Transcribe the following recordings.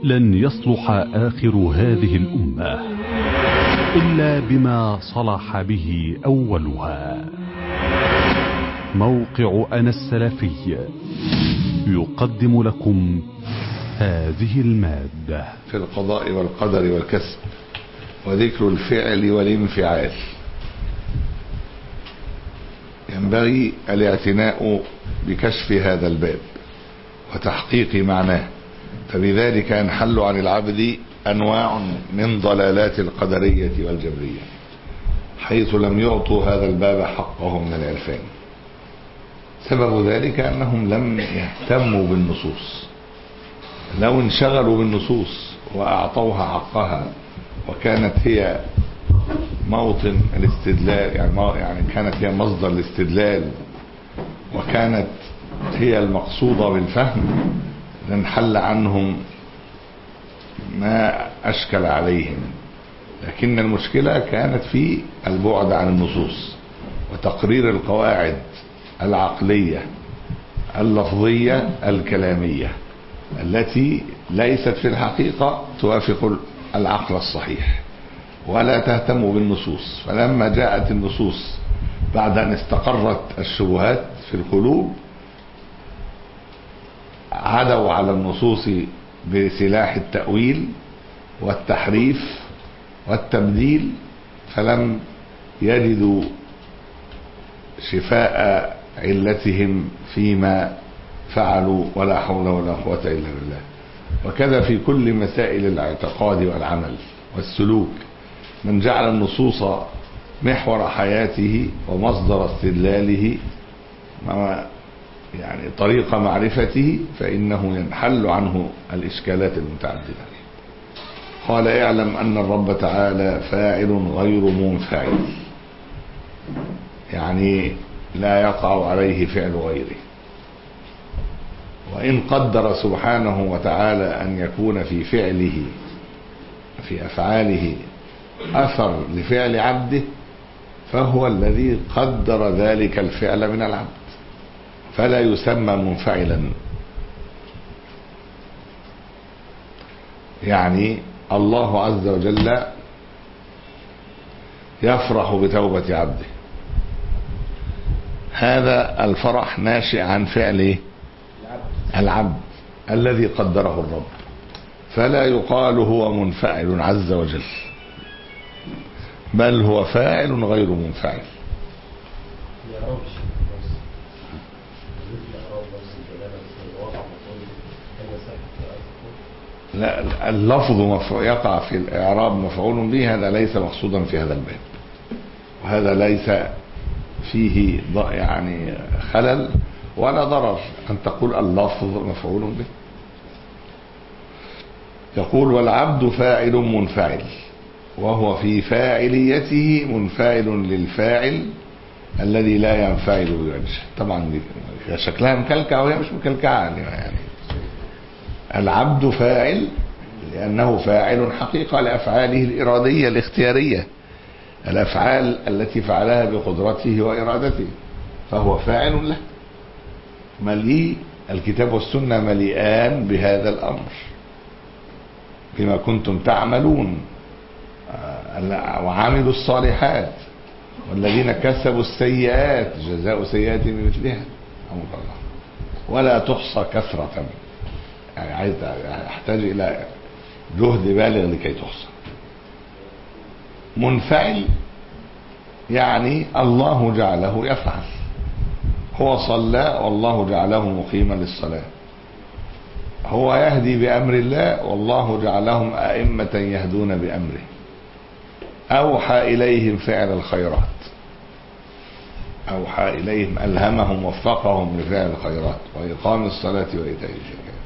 لن يصلح آخر هذه الأمة إلا بما صلح به أولها موقع أنا السلفي يقدم لكم هذه المادة في القضاء والقدر والكسب وذكر الفعل والانفعال ينبغي الاعتناء بكشف هذا الباب وتحقيق معناه فبذلك ينحل عن العبد أنواع من ضلالات القدرية والجبرية حيث لم يعطوا هذا الباب حقه من العرفان سبب ذلك أنهم لم يهتموا بالنصوص لو انشغلوا بالنصوص وأعطوها حقها وكانت هي موطن الاستدلال يعني, يعني كانت هي مصدر الاستدلال وكانت هي المقصودة بالفهم لانحل عنهم ما أشكل عليهم لكن المشكلة كانت في البعد عن النصوص وتقرير القواعد العقلية اللفظية الكلامية التي ليست في الحقيقة توافق العقل الصحيح ولا تهتم بالنصوص فلما جاءت النصوص بعد أن استقرت الشبهات في القلوب عدوا على النصوص بسلاح التأويل والتحريف والتبديل فلم يجدوا شفاء علتهم فيما فعلوا ولا حول ولا قوة إلا بالله وكذا في كل مسائل الاعتقاد والعمل والسلوك من جعل النصوص محور حياته ومصدر استدلاله يعني طريق معرفته فإنه ينحل عنه الإشكالات المتعددة قال اعلم أن الرب تعالى فاعل غير منفعل يعني لا يقع عليه فعل غيره وإن قدر سبحانه وتعالى أن يكون في فعله في أفعاله أثر لفعل عبده فهو الذي قدر ذلك الفعل من العبد فلا يسمى منفعلا يعني الله عز وجل يفرح بتوبة عبده هذا الفرح ناشئ عن فعل العبد الذي قدره الرب فلا يقال هو منفعل عز وجل بل هو فاعل غير منفعل لا اللفظ يقع في الإعراب مفعول به هذا ليس مقصودا في هذا الباب وهذا ليس فيه يعني خلل ولا ضرر أن تقول اللفظ مفعول به يقول والعبد فاعل منفعل وهو في فاعليته منفعل للفاعل الذي لا ينفعل بوجه طبعا شكلها مكلكعة وهي مش مكلكعة يعني العبد فاعل لأنه فاعل حقيقة لأفعاله الإرادية الاختيارية الأفعال التي فعلها بقدرته وإرادته فهو فاعل له مليء الكتاب والسنة مليئان بهذا الأمر بما كنتم تعملون وعملوا الصالحات والذين كسبوا السيئات جزاء سيئات بمثلها أمر الله ولا تحصى كثرة يعني عايز يحتاج إلى جهد بالغ لكي تحصى منفعل يعني الله جعله يفعل هو صلى والله جعله مقيما للصلاة هو يهدي بأمر الله والله جعلهم أئمة يهدون بأمره أوحى إليهم فعل الخيرات أوحى إليهم ألهمهم وفقهم لفعل الخيرات وإقام الصلاة وإيتاء الزكاة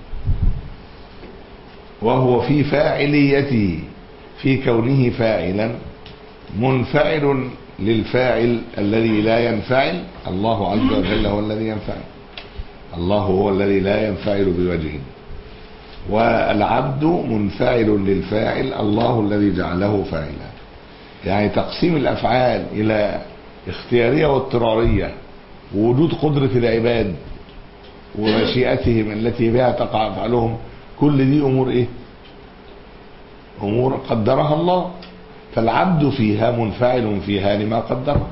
وهو في فاعليته في كونه فاعلا منفعل للفاعل الذي لا ينفعل الله عز وجل هو الذي ينفعل الله هو الذي لا ينفعل بوجهه والعبد منفعل للفاعل الله الذي جعله فاعلا يعني تقسيم الافعال الى اختياريه واضطراريه ووجود قدره العباد ومشيئتهم التي بها تقع افعالهم كل دي امور ايه أمور قدرها الله فالعبد فيها منفعل فيها لما قدره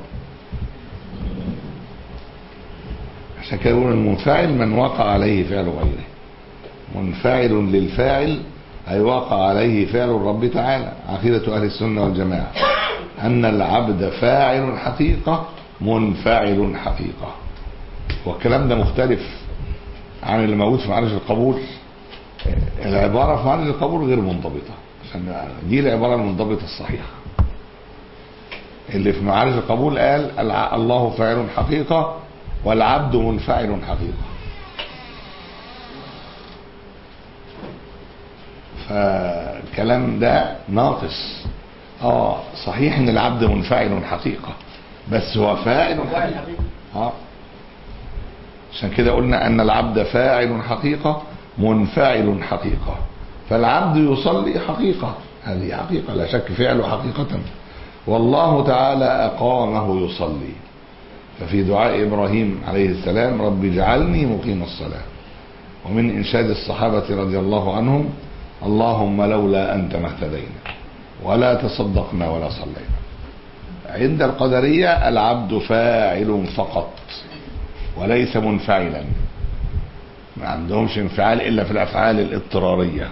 عشان كده يقول المنفعل من وقع عليه فعل غيره منفعل للفاعل أي وقع عليه فعل الرب تعالى عقيدة أهل السنة والجماعة أن العبد فاعل حقيقة منفعل حقيقة والكلام ده مختلف عن اللي موجود في معارج القبول العبارة في معارج القبول غير منضبطة عشان دي العبارة المنضبطة الصحيحة اللي في معارج القبول قال الع- الله فاعل حقيقة والعبد منفعل حقيقة فالكلام ده ناقص اه صحيح ان العبد منفعل حقيقة بس هو فاعل حقيقة اه عشان كده قلنا ان العبد فاعل حقيقة منفعل حقيقة فالعبد يصلي حقيقة هذه حقيقة لا شك فعله حقيقة والله تعالى أقامه يصلي ففي دعاء إبراهيم عليه السلام رب اجعلني مقيم الصلاة ومن إنشاد الصحابة رضي الله عنهم اللهم لولا أنت ما اهتدينا ولا تصدقنا ولا صلينا عند القدرية العبد فاعل فقط وليس منفعلا ما عندهمش انفعال إلا في الأفعال الاضطرارية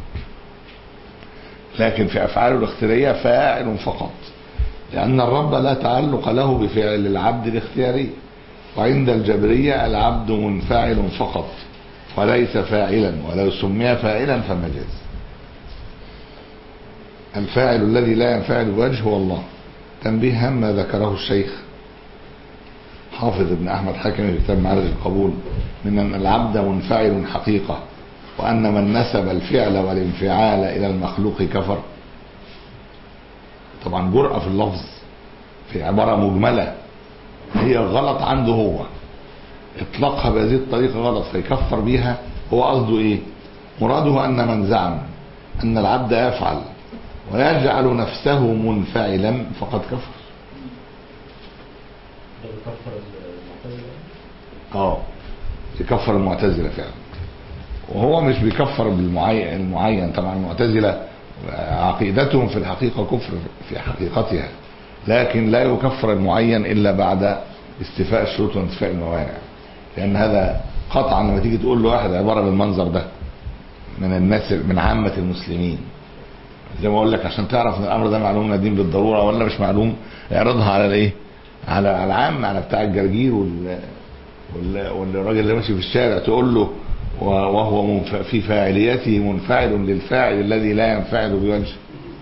لكن في أفعاله الاختيارية فاعل فقط لأن الرب لا تعلق له بفعل العبد الاختياري وعند الجبرية العبد منفعل فقط وليس فاعلا ولو سمي فاعلا فمجاز الفاعل الذي لا ينفعل بوجه هو الله تنبيه هم ما ذكره الشيخ حافظ ابن أحمد حكم في كتاب معرض القبول من أن العبد منفعل حقيقة وأن من نسب الفعل والانفعال إلى المخلوق كفر طبعا جرأة في اللفظ في عبارة مجملة هي غلط عنده هو اطلاقها بهذه الطريقة غلط فيكفر بيها هو قصده ايه مراده ان من زعم ان العبد يفعل ويجعل نفسه منفعلا فقد كفر ده بيكفر المعتزلة اه يكفر المعتزلة فعلا وهو مش بيكفر بالمعين المعين طبعا المعتزلة عقيدتهم في الحقيقة كفر في حقيقتها لكن لا يكفر المعين إلا بعد استيفاء الشروط وانتفاء الموانع لأن هذا قطعا لما تيجي تقول له واحد عبارة بالمنظر ده من الناس من عامة المسلمين زي ما اقول لك عشان تعرف ان الامر ده معلوم من الدين بالضروره ولا مش معلوم اعرضها على الايه؟ على على العام على بتاع الجرجير وال وال- والراجل اللي ماشي في الشارع تقول له و- وهو منف- في فاعليته منفعل للفاعل الذي لا ينفعل بوجه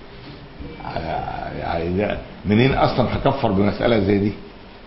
يعني ده منين اصلا هكفر بمساله زي دي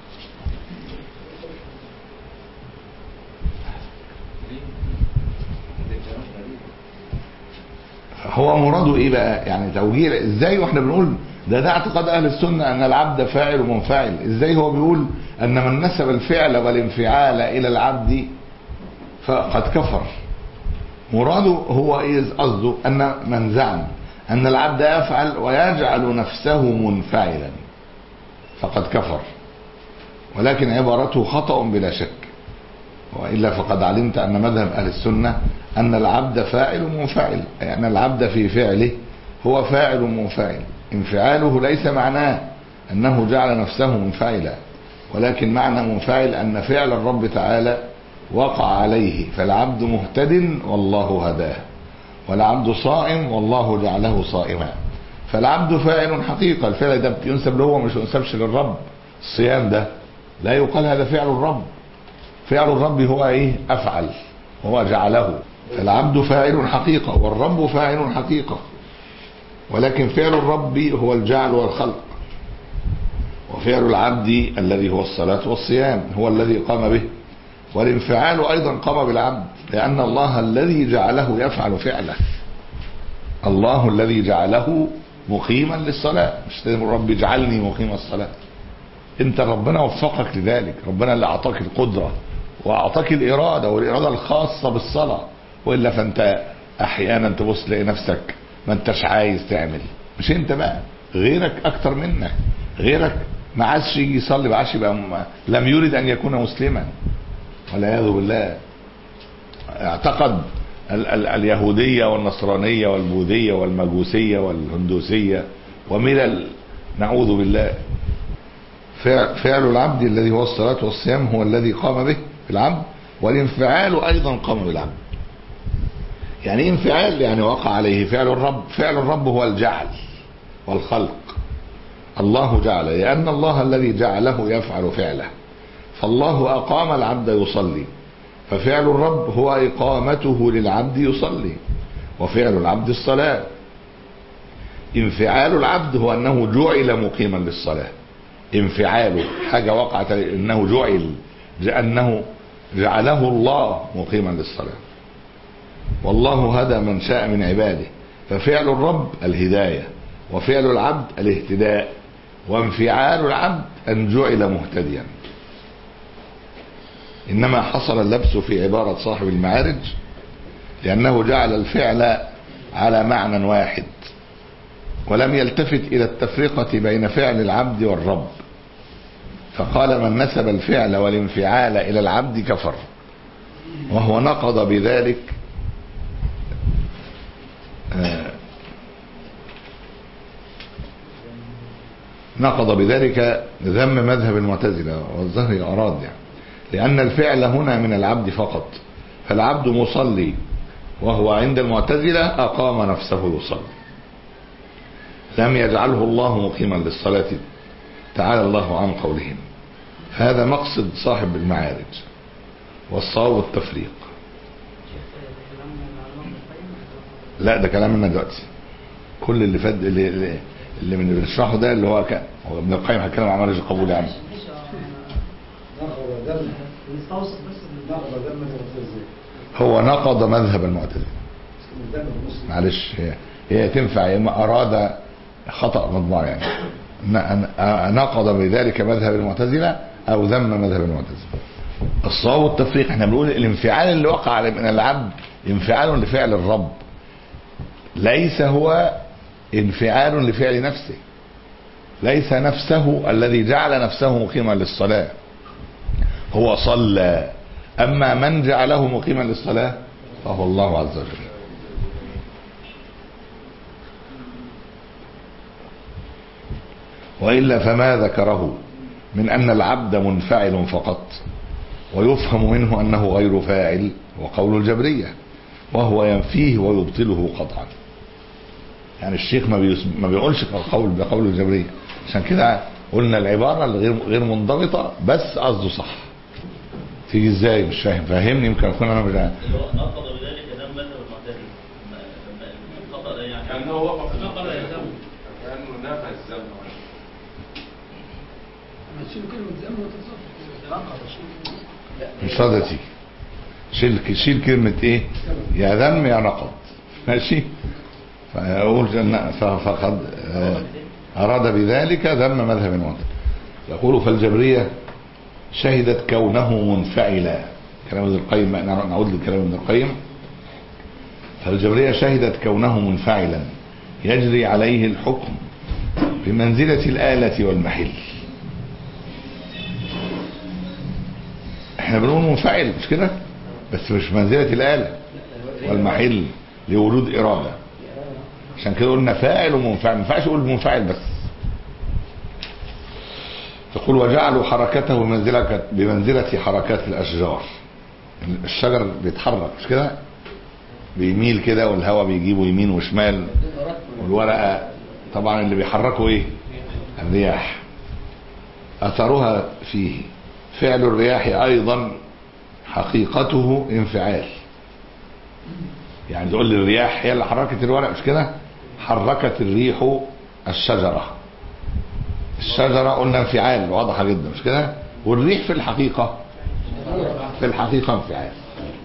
هو مراده ايه بقى يعني توجيه ازاي واحنا بنقول ده ده اعتقاد اهل السنه ان العبد فاعل ومنفعل ازاي هو بيقول ان من نسب الفعل والانفعال الى العبد فقد كفر مراده هو ايه قصده ان من زعم ان العبد يفعل ويجعل نفسه منفعلا فقد كفر ولكن عبارته خطأ بلا شك وإلا فقد علمت أن مذهب أهل السنة أن العبد فاعل منفعل يعني العبد في فعله هو فاعل منفعل انفعاله ليس معناه أنه جعل نفسه منفعلا ولكن معنى منفعل أن فعل الرب تعالى وقع عليه فالعبد مهتد والله هداه والعبد صائم والله جعله صائما فالعبد فاعل حقيقة الفعل ده ينسب له هو مش ينسبش للرب الصيام ده لا يقال هذا فعل الرب فعل الرب هو ايه افعل هو جعله فالعبد فاعل حقيقة والرب فاعل حقيقة ولكن فعل الرب هو الجعل والخلق وفعل العبد الذي هو الصلاة والصيام هو الذي قام به والانفعال أيضا قام بالعبد لأن الله الذي جعله يفعل فعله الله الذي جعله مقيما للصلاة مش رب اجعلني مقيم الصلاة انت ربنا وفقك لذلك ربنا اللي اعطاك القدرة واعطاك الارادة والارادة الخاصة بالصلاة والا فانت احيانا تبص تلاقي نفسك ما انتش عايز تعمل مش انت بقى غيرك اكتر منك غيرك ما عادش يجي يصلي ما عادش يبقى م- لم يرد ان يكون مسلما والعياذ بالله اعتقد ال- ال- اليهودية والنصرانية والبوذية والمجوسية والهندوسية وملل نعوذ بالله فع- فعل العبد الذي هو الصلاة والصيام هو الذي قام به العبد والانفعال أيضا قام بالعبد يعني إيه انفعال يعني وقع عليه فعل الرب فعل الرب هو الجعل والخلق الله جعل لأن الله الذي جعله يفعل فعله فالله أقام العبد يصلي ففعل الرب هو إقامته للعبد يصلي وفعل العبد الصلاة انفعال العبد هو أنه جعل مقيما للصلاة انفعاله حاجة وقعت عليه، أنه جعل أنه جعله الله مقيما للصلاة والله هدى من شاء من عباده ففعل الرب الهداية وفعل العبد الاهتداء وانفعال العبد أن جعل مهتديا إنما حصل اللبس في عبارة صاحب المعارج لأنه جعل الفعل على معنى واحد ولم يلتفت إلى التفرقة بين فعل العبد والرب فقال من نسب الفعل والانفعال إلى العبد كفر وهو نقض بذلك آه، نقض بذلك ذم مذهب المعتزلة والظهر أراد يعني لأن الفعل هنا من العبد فقط فالعبد مصلي وهو عند المعتزلة أقام نفسه يصلي لم يجعله الله مقيما للصلاة تعالى الله عن قولهم فهذا مقصد صاحب المعارج والصواب التفريق لا ده كلامنا دلوقتي كل اللي فات اللي, اللي اللي من اللي بنشرحه ده اللي هو كان هو ابن القيم هيتكلم عن معارج القبول يعني نقض دم نستوصف بس نقض دم المعتزلة هو نقض مذهب المعتزله الدم المسلم معلش هي هي تنفع يا اما اراد خطا مطبع يعني ن- ن- نقض بذلك مذهب المعتزله او ذم مذهب المعتزله الصواب والتفريق احنا بنقول الانفعال اللي وقع على- من العبد انفعال لفعل الرب ليس هو انفعال لفعل نفسه ليس نفسه الذي جعل نفسه مقيما للصلاه هو صلى اما من جعله مقيما للصلاه فهو الله عز وجل وإلا فما ذكره من أن العبد منفعل فقط ويفهم منه أنه غير فاعل وقول الجبرية وهو ينفيه ويبطله قطعا يعني الشيخ ما, بيس... ما بيقولش قول بقول الجبرية عشان كده قلنا العبارة الغير غير منضبطة بس قصده صح تيجي ازاي مش فاهم فهمني يمكن اكون انا مش عارف. اللي هو نقض بذلك ده مذهب المعتزله ما- ما- الخطا ده يعني كأنه وقف نقض يلزمه كأنه نفى الزمن هتشيل كلمة دم وتصف نقض شيل مش راضية تيجي شيل شيل كلمة ايه يا ذم يا نقض ماشي فيقول جن- ف- فقد آه، أراد بذلك ذم مذهب المعتزلة يقول فالجبرية شهدت كونه منفعلا كلام ابن القيم نعود لكلام ابن القيم فالجبرية شهدت كونه منفعلا يجري عليه الحكم بمنزلة الآلة والمحل احنا بنقول منفعل مش كده بس مش منزلة الآلة والمحل لوجود إرادة عشان كده قلنا فاعل ومنفعل ما ينفعش اقول منفعل بس تقول وجعلوا حركته بمنزلة بمنزلة حركات الأشجار الشجر بيتحرك مش كده بيميل كده والهواء بيجيبه يمين وشمال والورقة طبعا اللي بيحركه ايه الرياح أثرها فيه فعل الرياح أيضا حقيقته انفعال يعني تقول لي الرياح هي اللي حركت الورق مش كده حركت الريح الشجرة الشجرة قلنا انفعال واضحة جدا مش كده والريح في الحقيقة في الحقيقة انفعال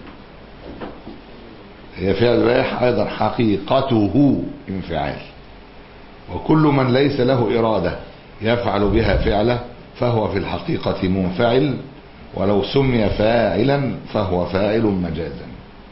هي فعل الريح أيضا حقيقته انفعال وكل من ليس له إرادة يفعل بها فعله فهو في الحقيقة منفعل ولو سمي فاعلا فهو فاعل مجازا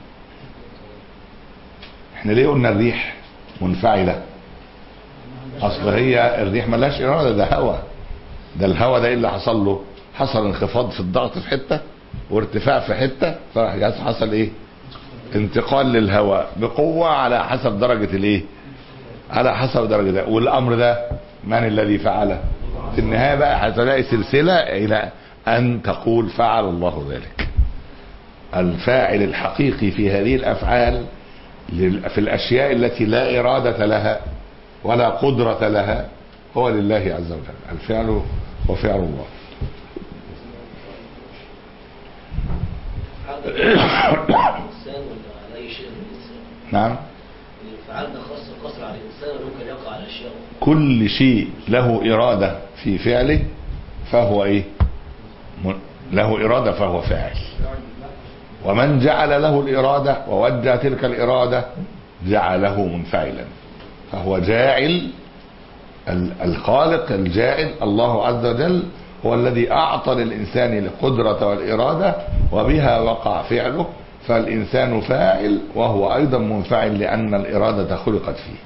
احنا ليه قلنا الريح منفعلة اصل هي الريح ملهاش ارادة ده هواء ده الهواء ده ايه اللي حصل له حصل انخفاض في الضغط في حتة وارتفاع في حتة فراح جاز حصل ايه انتقال للهواء بقوة على حسب درجة الايه على حسب درجة ده والامر ده من الذي فعله في النهاية بقى هتلاقي سلسلة الى ان تقول فعل الله ذلك الفاعل الحقيقي في هذه الافعال لل- في الاشياء التي لا ارادة لها ولا قدرة لها هو لله عز وجل الفعل هو فعل الله الإنسان ولا على أي شيء من الإنسان نعم الفعال ده خاص قصر على الإنسان ولا ممكن يقع على أشياء أخرى كل شيء له إرادة في فعله فهو إيه م- له إرادة فهو فاعل ومن جعل له الإرادة ووجه تلك الإرادة جعله منفعلا فهو جاعل ال- الخالق الجاعل الله عز وجل هو الذي أعطى للإنسان القدرة والإرادة وبها وقع فعله فالإنسان فاعل وهو أيضا منفعل لأن الإرادة خلقت فيه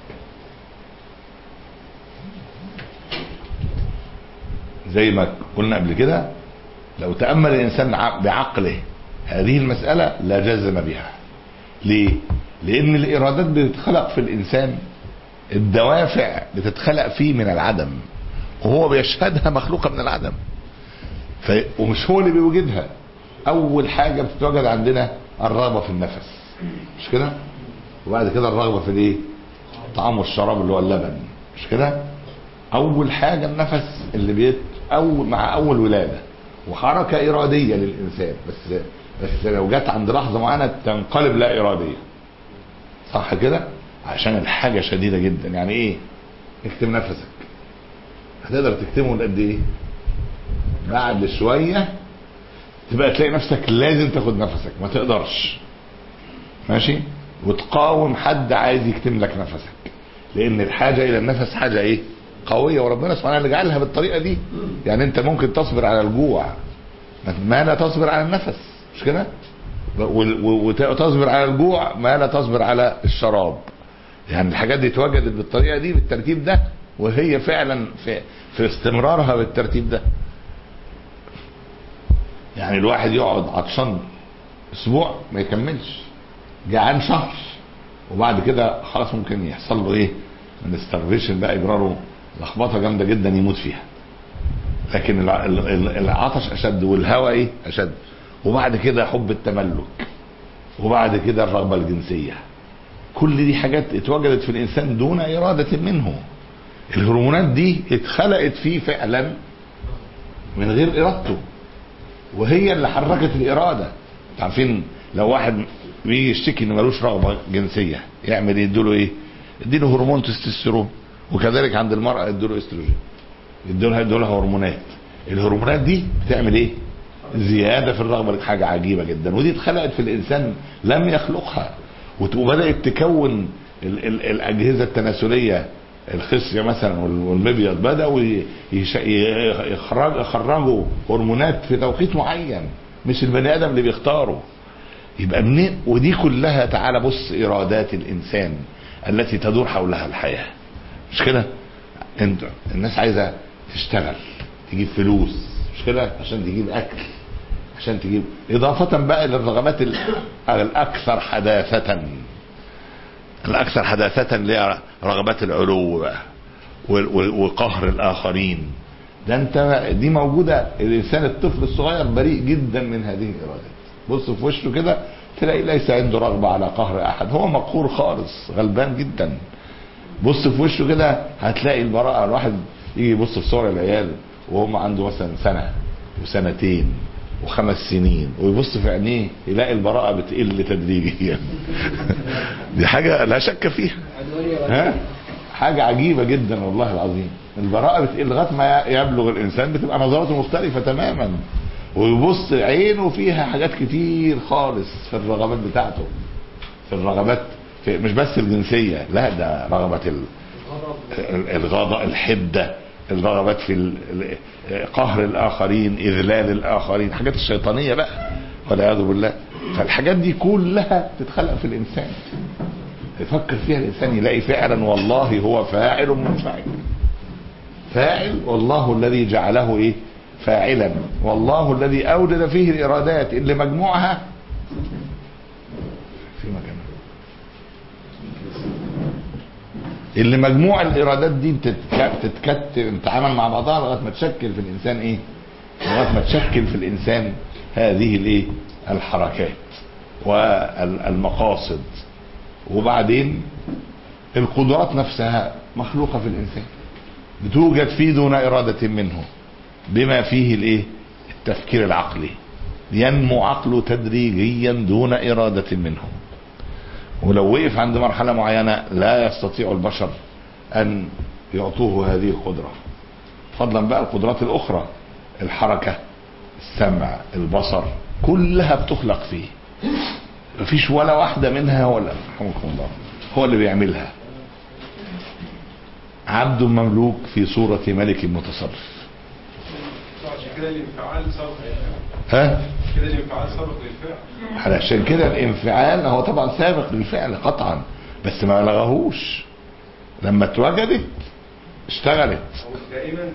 زي ما قلنا قبل كده لو تأمل الإنسان ع- بعقله هذه المسألة لجزم بها ليه؟ لأن الإرادات بتتخلق في الإنسان الدوافع بتتخلق فيه من العدم وهو بيشهدها مخلوقة من العدم ف... ومش هو اللي بيوجدها أول حاجة بتتوجد عندنا الرغبة في النفس مش كده؟ وبعد كده الرغبة في الإيه؟ الطعام والشراب اللي هو اللبن مش كده؟ اول حاجه النفس اللي بيت أول مع اول ولاده وحركه اراديه للانسان بس بس لو جت عند لحظه معينه تنقلب لا اراديه صح كده عشان الحاجه شديده جدا يعني ايه اكتم نفسك هتقدر تكتمه لقد ايه بعد شويه تبقى تلاقي نفسك لازم تاخد نفسك ما تقدرش ماشي وتقاوم حد عايز يكتم لك نفسك لان الحاجه الى النفس حاجه ايه قويه وربنا سبحانه وتعالى جعلها بالطريقه دي يعني انت ممكن تصبر على الجوع ما لا تصبر على النفس مش كده وال- و- وت- وتصبر على الجوع ما لا تصبر على الشراب يعني الحاجات دي اتوجدت بالطريقه دي بالترتيب ده وهي فعلا في في استمرارها بالترتيب ده يعني الواحد يقعد عطشان اسبوع ما يكملش جعان شهر وبعد كده خلاص ممكن يحصل له ايه من starvation بقى يجرى لخبطه جامده جدا يموت فيها لكن الع- ال- ال- العطش اشد والهوى ايه اشد وبعد كده حب التملك وبعد كده الرغبه الجنسيه كل دي حاجات اتوجدت في الانسان دون اراده منه الهرمونات دي اتخلقت فيه فعلا من غير ارادته وهي اللي حركت الاراده انتوا عارفين لو واحد بيجي يشتكي انه ملوش رغبه جنسيه يعمل ايه يديله ايه يديله هرمون تستوستيرون وكذلك عند المراه يديله استروجين يديله يديله هرمونات الهرمونات دي بتعمل ايه زياده في الرغبه دي حاجه عجيبه جدا ودي اتخلقت في الانسان لم يخلقها وت- وبدات تكون ال ال الاجهزه التناسليه الخصيه مثلا وال- والمبيض بداوا ي- يش- ي- يخرج يخرجوا هرمونات في توقيت معين مش البني ادم اللي بيختاره يبقى منين ودي كلها تعالى بص ارادات الانسان التي تدور حولها الحياه مش كده انت الناس عايزه تشتغل تجيب فلوس مش كده عشان تجيب اكل عشان تجيب اضافه بقى للرغبات ال- الاكثر حداثه الاكثر حداثه اللي هي رغبات العلو بقى وال- وال- وقهر الاخرين ده انت دي موجوده الانسان الطفل الصغير بريء جدا من هذه الارادات بص في وشه كده تلاقي ليس عنده رغبه على قهر احد هو مقهور خالص غلبان جدا بص في وشه كده هتلاقي البراءه الواحد يجي يبص في صور العيال وهم عنده مثلا سنه وسنتين وخمس سنين ويبص في عينيه يلاقي البراءه بتقل تدريجيا دي حاجه لا شك فيها ها حاجه عجيبه جدا والله العظيم البراءه بتقل لغايه ما يبلغ الانسان بتبقى نظراته مختلفه تماما ويبص عينه فيها حاجات كتير خالص في الرغبات بتاعته في الرغبات في مش بس الجنسيه لا ده رغبه ال- ال- الغضب الحده الرغبات في ال- ال- قهر الاخرين اذلال الاخرين حاجات الشيطانيه بقى والعياذ بالله فالحاجات دي كلها تتخلق في الانسان يفكر فيها الانسان يلاقي فعلا والله هو فاعل منفعل فاعل والله الذي جعله ايه فاعلا والله الذي اوجد فيه الارادات اللي مجموعها اللي مجموع الارادات دي تتك- تتكتل تتعامل مع بعضها لغايه ما تشكل في الانسان ايه لغايه ما تشكل في الانسان هذه الايه الحركات والمقاصد وبعدين القدرات نفسها مخلوقه في الانسان بتوجد فيه دون اراده منه بما فيه الايه التفكير العقلي ينمو عقله تدريجيا دون اراده منه ولو وقف عند مرحله معينه لا يستطيع البشر ان يعطوه هذه القدره فضلا بقى القدرات الاخرى الحركه السمع البصر كلها بتخلق فيه مفيش ولا واحده منها ولا رحمكم الله هو اللي بيعملها عبد مملوك في صورة ملك متصرف عشان كده الانفعال سبق للفعل ها كده الانفعال سبق للفعل علشان كده الانفعال هو طبعا سابق للفعل قطعا بس ما لغاهوش لما اتوجدت اشتغلت هو دائما يعني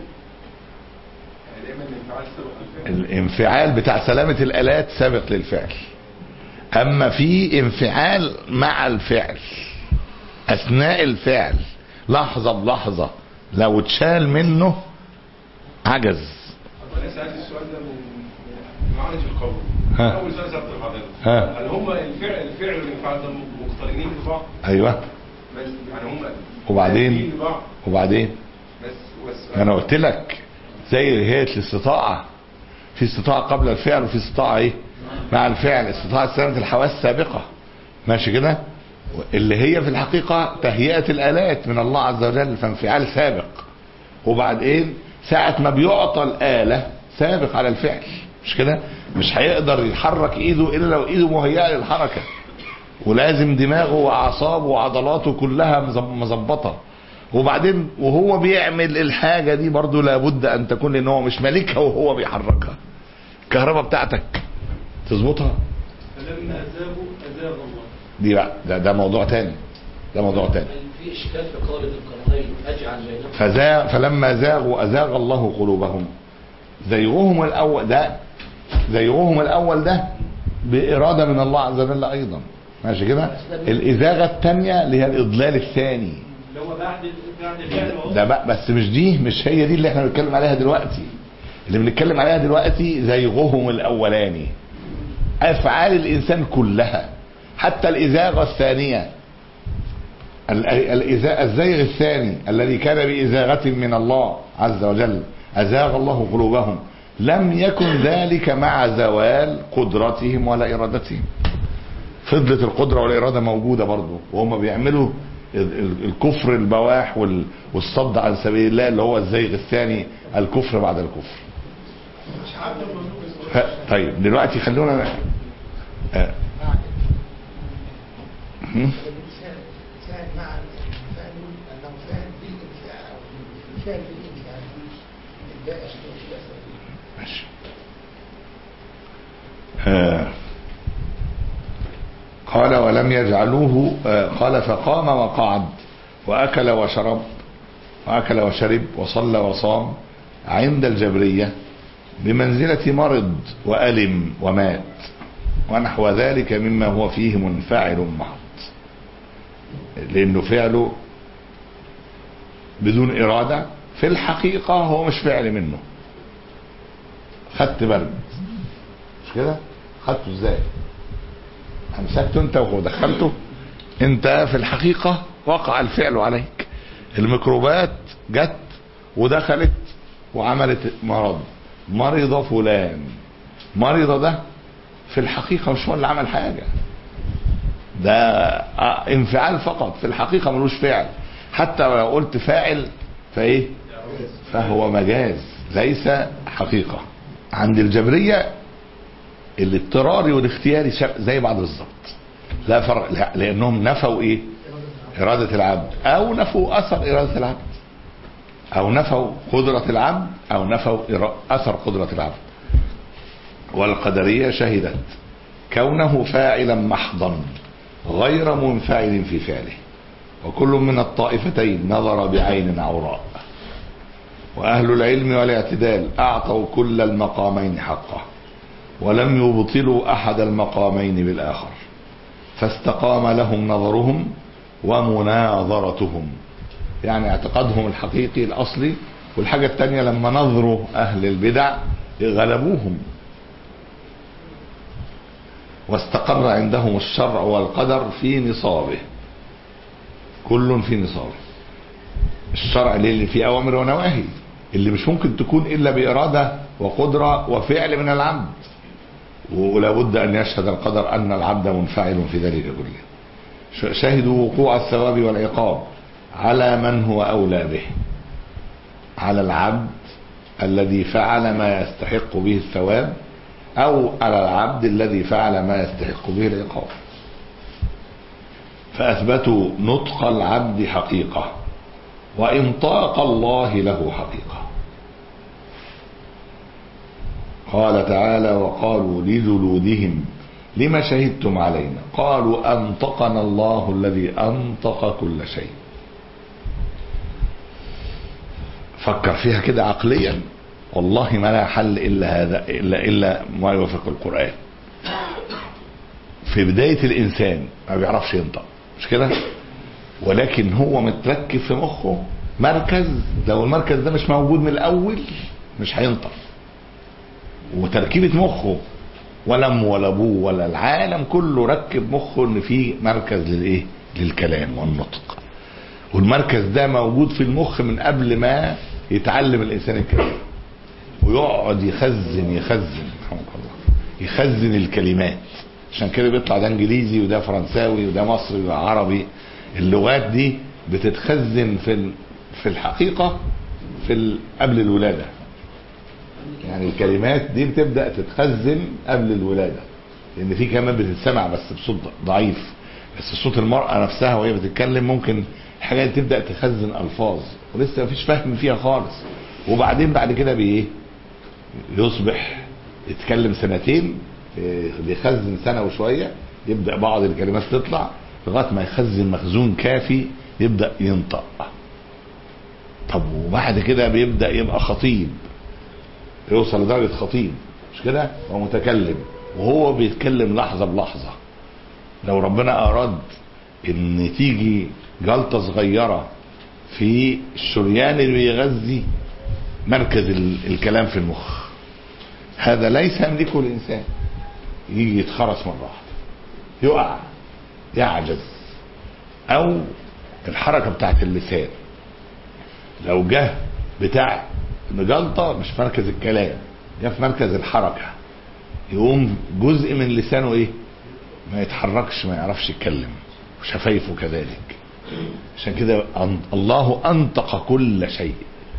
دائما الانفعال سبق للفعل الانفعال بتاع سلامة الآلات سابق للفعل أما في انفعال مع الفعل أثناء الفعل لحظة بلحظة لو اتشال منه عجز طب انا سالت السؤال ده من من معالج القول ها. اول سؤال سالته لحضرتك ها. هل هم الفعل الفعل والانفعال ده مقترنين ببعض أيوه بس يعني هم وبعدين؟ ملازمين لبعض وبعدين بس والسؤال ما أنا قلت لك زي هي الاستطاعة في استطاعة قبل الفعل وفي استطاعة إيه مع الفعل استطاعة سلامة الحواس سابقة ماشي كده اللي هي في الحقيقة تهيئة الآلات من الله عز وجل فانفعال سابق وبعدين ساعة ما بيعطى الآلة سابق على الفعل مش كده مش هيقدر يحرك ايده الا لو ايده مهيئة للحركة ولازم دماغه واعصابه وعضلاته كلها مظب- مظبطة وبعدين وهو بيعمل الحاجة دي برضو لابد ان تكون لان هو مش مالكها وهو بيحركها الكهرباء بتاعتك تظبطها فلما أذابوا أذاب الله دي بقى ده, ده موضوع تاني ده موضوع تاني هل في إشكال في قول القرنين أجعل بينهم فزا فلما زاغوا أزاغ الله قلوبهم زيغهم الأول ده زيغهم الأول ده بإرادة من الله عز وجل أيضا ماشي كده الإزاغة الثانية اللي هي الإضلال الثاني اللي هو بعد بعد الفعل أهو. ده بقى بس مش دي مش هي دي اللي احنا بنتكلم عليها دلوقتي اللي بنتكلم عليها دلوقتي زيغهم الأولاني أفعال الإنسان كلها حتى الإزاغة الثانية ال- الإزا- الزيغ الثاني الذي كان بإزاغة من الله عز وجل أزاغ الله قلوبهم لم يكن ذلك مع زوال قدرتهم ولا إرادتهم فضلت القدرة والإرادة موجودة برضه وهم بيعملوا ال- ال- الكفر البواح وال- والصد عن سبيل الله اللي هو الزيغ الثاني الكفر بعد الكفر ف- طيب دلوقتي خلونا آه. هم؟ الإنسان ساعد مع الإنسان أنه ساعد بالإنسان أو بالفعل بالإنسان الباقي أشياء ماشي آه. قال ولم يجعلوه آه، قال فقام وقعد وأكل وشرب وأكل وشرب وصلى وصام عند الجبرية بمنزلة مرض وألم ومات ونحو ذلك مما هو فيه منفعل محض لأنه فعله بدون إرادة في الحقيقة هو مش فعل منه خدت برد مش كده خدته ازاي امسكته انت ودخلته انت في الحقيقة وقع الفعل عليك الميكروبات جت ودخلت وعملت مرض مرض فلان مرض ده في الحقيقة مش هو اللي عمل حاجة ده آه، انفعال فقط في الحقيقة ملوش فعل حتى لو قلت فاعل فايه فهو مجاز ليس حقيقة عند الجبرية الاضطراري والاختياري شا- زي بعض بالظبط لا فرق لا لانهم نفوا ايه إرادة العبد أو نفوا أثر إرادة العبد أو نفوا قدرة العبد أو نفوا إرا- أثر قدرة العبد والقدرية شهدت كونه فاعلا محضا غير منفعل في فعله وكل من الطائفتين نظر بعين عوراء وأهل العلم والاعتدال أعطوا كل المقامين حقه ولم يبطلوا أحد المقامين بالآخر فاستقام لهم نظرهم ومناظرتهم يعني اعتقادهم الحقيقي الأصلي والحاجة التانية لما نظروا أهل البدع غلبوهم واستقر عندهم الشرع والقدر في نصابه كل في نصابه الشرع اللي فيه أوامر ونواهي اللي مش ممكن تكون إلا بإرادة وقدرة وفعل من العبد ولا بد أن يشهد القدر أن العبد منفعل في ذلك كله شهدوا وقوع الثواب والعقاب على من هو أولى به على العبد الذي فعل ما يستحق به الثواب أو على العبد الذي فعل ما يستحق به العقاب فأثبتوا نطق العبد حقيقة وإنطاق الله له حقيقة قال تعالى وقالوا لجلودهم لما شهدتم علينا قالوا أنطقنا الله الذي أنطق كل شيء فكر فيها كده عقليا والله ما لها حل إلا هذا إلا, إلا ما يوافق القرآن في بداية الإنسان ما بيعرفش ينطق مش كده ولكن هو متركب في مخه مركز لو المركز ده مش موجود من الأول مش هينطق وتركيبة مخه ولا أم ولا أبوه ولا العالم كله ركب مخه إن في مركز للإيه؟ للكلام والنطق والمركز ده موجود في المخ من قبل ما يتعلم الإنسان الكلام ويقعد يخزن يخزن رحمك الله يخزن الكلمات عشان كده بيطلع ده انجليزي وده فرنساوي وده مصري وده عربي اللغات دي بتتخزن في في الحقيقة في ال... قبل الولادة يعني الكلمات دي بتبدأ تتخزن قبل الولادة لأن في كمان بتتسمع بس بصوت ضعيف بس صوت المرأة نفسها وهي بتتكلم ممكن الحاجات دي تبدأ تخزن ألفاظ ولسه مفيش فهم فيها خالص وبعدين بعد كده بإيه يصبح يتكلم سنتين بيخزن سنة وشوية يبدأ بعض الكلمات تطلع لغاية ما يخزن مخزون كافي يبدأ ينطق طب وبعد كده بيبدأ يبقى خطيب يوصل لدرجة خطيب مش كده هو متكلم وهو بيتكلم لحظة بلحظة لو ربنا أراد ان تيجي جلطة صغيرة في الشريان اللي بيغذي مركز الكلام في المخ هذا ليس يملكه الإنسان يجي يتخرس مرة واحدة يقع يعجز أو الحركة بتاعت اللسان لو جه بتاع جلطة مش في مركز الكلام جه في مركز الحركة يقوم جزء من لسانه ايه ما يتحركش ما يعرفش يتكلم وشفايفه كذلك عشان كده الله أنطق كل شيء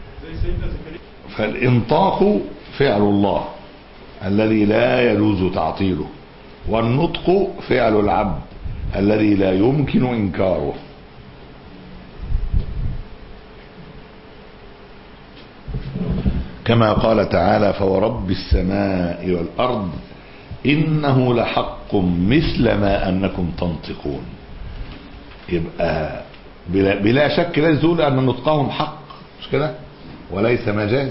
فالإنطاق فعل الله الذي لا يجوز تعطيله والنطق فعل العبد الذي لا يمكن إنكاره كما قال تعالى فورب السماء والأرض إنه لحق مثل ما أنكم تنطقون يبقى بلا, بلا شك لا يزول أن نطقهم حق مش كده وليس مجاز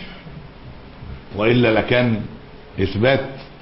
وإلا لكان إثبات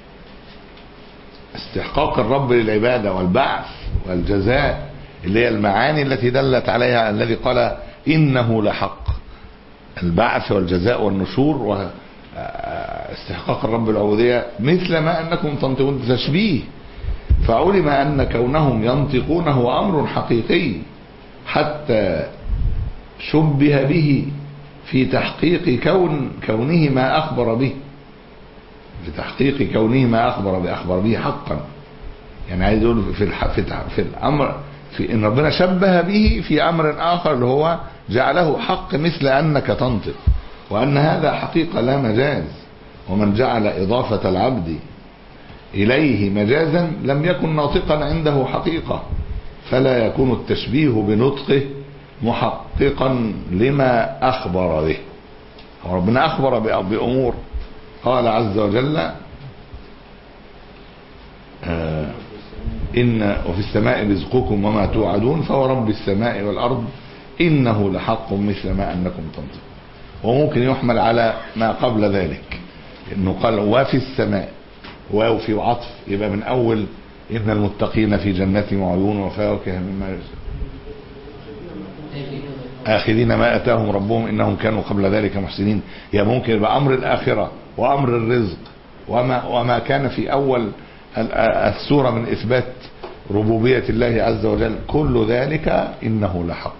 استحقاق الرب للعبادة والبعث والجزاء اللي هي المعاني التي دلت عليها الذي قال إنه لحق البعث والجزاء والنشور واستحقاق الرب العبودية مثل ما أنكم تنطقون تشبيه فعلم أن كونهم ينطقون هو أمر حقيقي حتى شبه به في تحقيق كون كونه ما أخبر به في تحقيق كونه ما أخبر به أخبر به حقا يعني عايز يقول في الح... في, تح... في الأمر في إن ربنا شبه به في أمر آخر اللي هو جعله حق مثل أنك تنطق وأن هذا حقيقة لا مجاز ومن جعل إضافة العبد إليه مجازا لم يكن ناطقا عنده حقيقة فلا يكون التشبيه بنطقه محققا لما أخبر به ربنا أخبر بأمور قال عز وجل آه إن وفي السماء رزقكم وما توعدون فورب السماء والأرض إنه لحق مثل ما أنكم تنطقون وممكن يحمل على ما قبل ذلك إنه قال وفي السماء واو في عطف يبقى من أول إن المتقين في جنات وعيون وفواكه مما يرزق آخذين ما أتاهم ربهم إنهم كانوا قبل ذلك محسنين يا ممكن يبقى أمر الآخرة وأمر الرزق وما, وما كان في أول ال- السورة من إثبات ربوبية الله عز وجل كل ذلك إنه لحق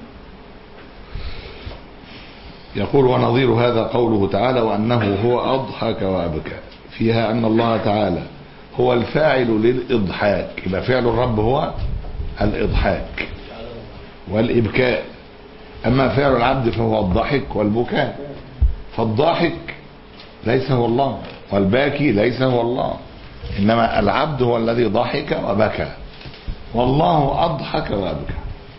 يقول ونظير هذا قوله تعالى وأنه هو أضحك وأبكى فيها أن الله تعالى هو الفاعل للإضحاك يبقى فعل الرب هو الإضحاك والإبكاء أما فعل العبد فهو الضحك والبكاء فالضاحك ليس هو الله والباكي ليس هو الله إنما العبد هو الذي ضحك وبكى والله أضحك وأبكى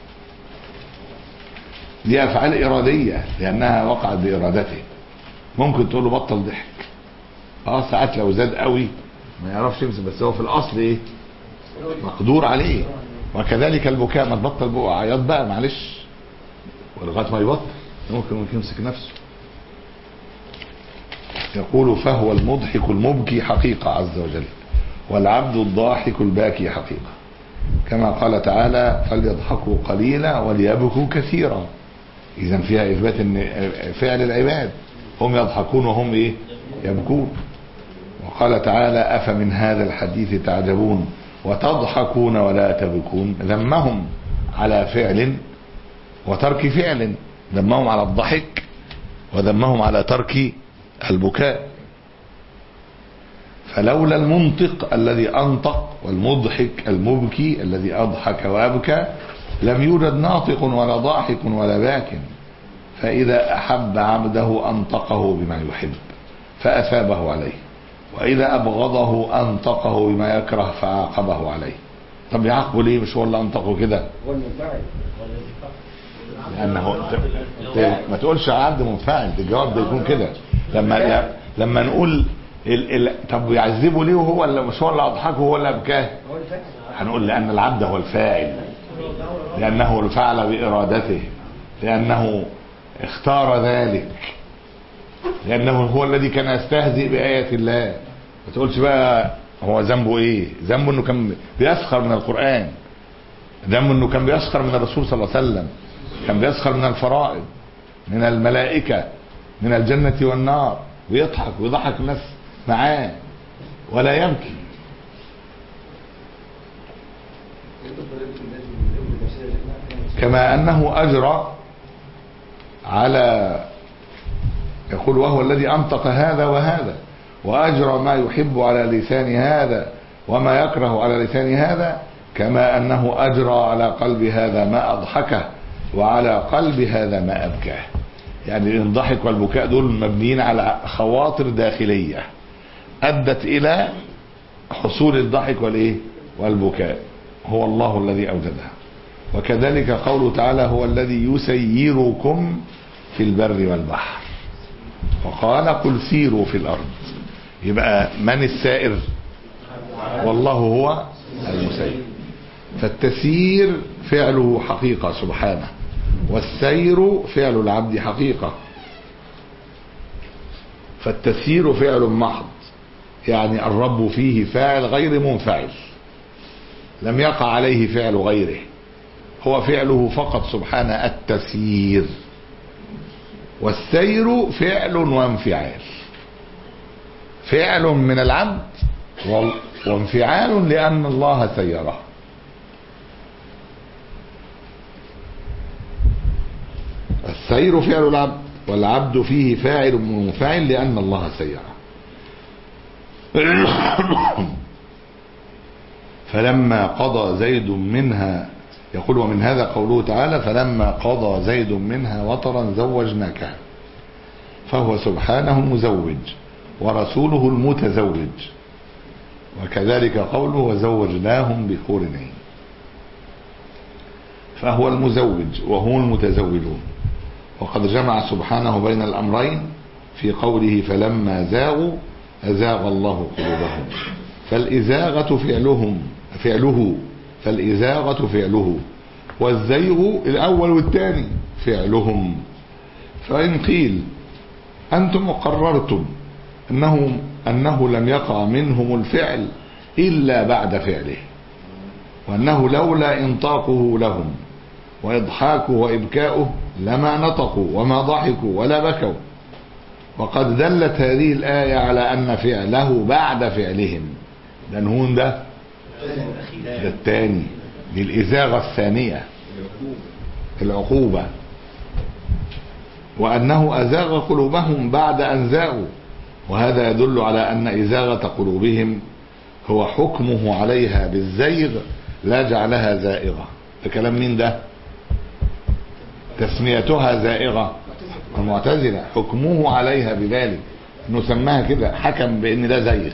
دي أفعال إرادية لأنها وقعت بإرادته ممكن تقول له بطل ضحك اه ساعات لو زاد قوي ما يعرفش يمسك بس هو في الأصل إيه مقدور عليه وكذلك البكاء ما تبطل بقى عياط بقى معلش ولغايه ما يبطل ممكن ممكن يمسك نفسه يقول فهو المضحك المبكي حقيقة عز وجل والعبد الضاحك الباكي حقيقة كما قال تعالى فليضحكوا قليلا وليبكوا كثيرا إذا فيها إثبات أن فعل العباد هم يضحكون وهم إيه يبكون وقال تعالى أفمن هذا الحديث تعجبون وتضحكون ولا تبكون ذمهم على فعل وترك فعل ذمهم على الضحك وذمهم على ترك البكاء فلولا المنطق الذي أنطق والمضحك المبكي الذي أضحك وأبكى لم يوجد ناطق ولا ضاحك ولا باك فإذا أحب عبده أنطقه بما يحب فأثابه عليه وإذا أبغضه أنطقه بما يكره فعاقبه عليه طب يعاقبه ليه مش هو اللي أنطقه كده هو المنفعل لأنه ت- ت- ما تقولش عبد منفعل الجواب ده يكون كده لما لما نقول ال ال طب يعذبه ليه وهو اللي مش هو اللي أضحكه هو اللي أبكاه هو الفاعل هنقول لأن العبد هو الفاعل لأنه فعل بإرادته لأنه اختار ذلك لأنه هو الذي كان يستهزئ بآيات الله ما تقولش بقى هو ذنبه ايه ذنبه انه كان بيسخر من القرآن ذنبه انه كان بيسخر من الرسول صلى الله عليه وسلم كان بيسخر من الفرائض من الملائكة من الجنة والنار ويضحك ويضحك الناس معاه ولا يبكي كما أنه أجرى على يقول وهو الذي أنطق هذا وهذا وأجرى ما يحب على لسان هذا وما يكره على لسان هذا كما أنه أجرى على قلب هذا ما أضحكه وعلى قلب هذا ما أبكاه يعني الضحك والبكاء دول مبنيين على خواطر داخلية أدت إلى حصول الضحك والإيه والبكاء هو الله الذي أوجدها وكذلك قوله تعالى هو الذي يسيركم في البر والبحر وقال قل سيروا في الأرض يبقى من السائر والله هو المسير فالتسيير فعله حقيقة سبحانه والسير فعل العبد حقيقة فالتسيير فعل محض يعني الرب فيه فاعل غير منفعل لم يقع عليه فعل غيره هو فعله فقط سبحانه التسيير والسير فعل وانفعال فعل من العبد وال- وانفعال لأن الله سيره السير فعل العبد والعبد فيه فاعل ومنفعل لأن الله سيره فلما قضى زيد منها يقول ومن هذا قوله تعالى فلما قضى زيد منها وطرا زوجناك فهو سبحانه المزوج ورسوله المتزوج وكذلك قوله وزوجناهم بحور عين فهو المزوج وهم المتزوجون وقد جمع سبحانه بين الأمرين في قوله فلما زاغوا أزاغ الله قلوبهم فالإزاغة فعلهم فعله فالإزاغة فعله والزيغ الأول والثاني فعلهم فإن قيل أنتم قررتم أنه, أنه لم يقع منهم الفعل إلا بعد فعله وأنه لولا إنطاقه لهم وإضحاكه وإبكاؤه لما نطقوا وما ضحكوا ولا بكوا وقد دلت هذه الآية على أن فعله بعد فعلهم ده نهون ده ده الثاني دي الإزاغة الثانية العقوبة وأنه أزاغ قلوبهم بعد أن زاغوا وهذا يدل على أن إزاغة قلوبهم هو حكمه عليها بالزيغ لا جعلها زائغة ده كلام مين ده تسميتها زائغة المعتزلة حكمه عليها بذلك انه سماها كده حكم بان ده زيغ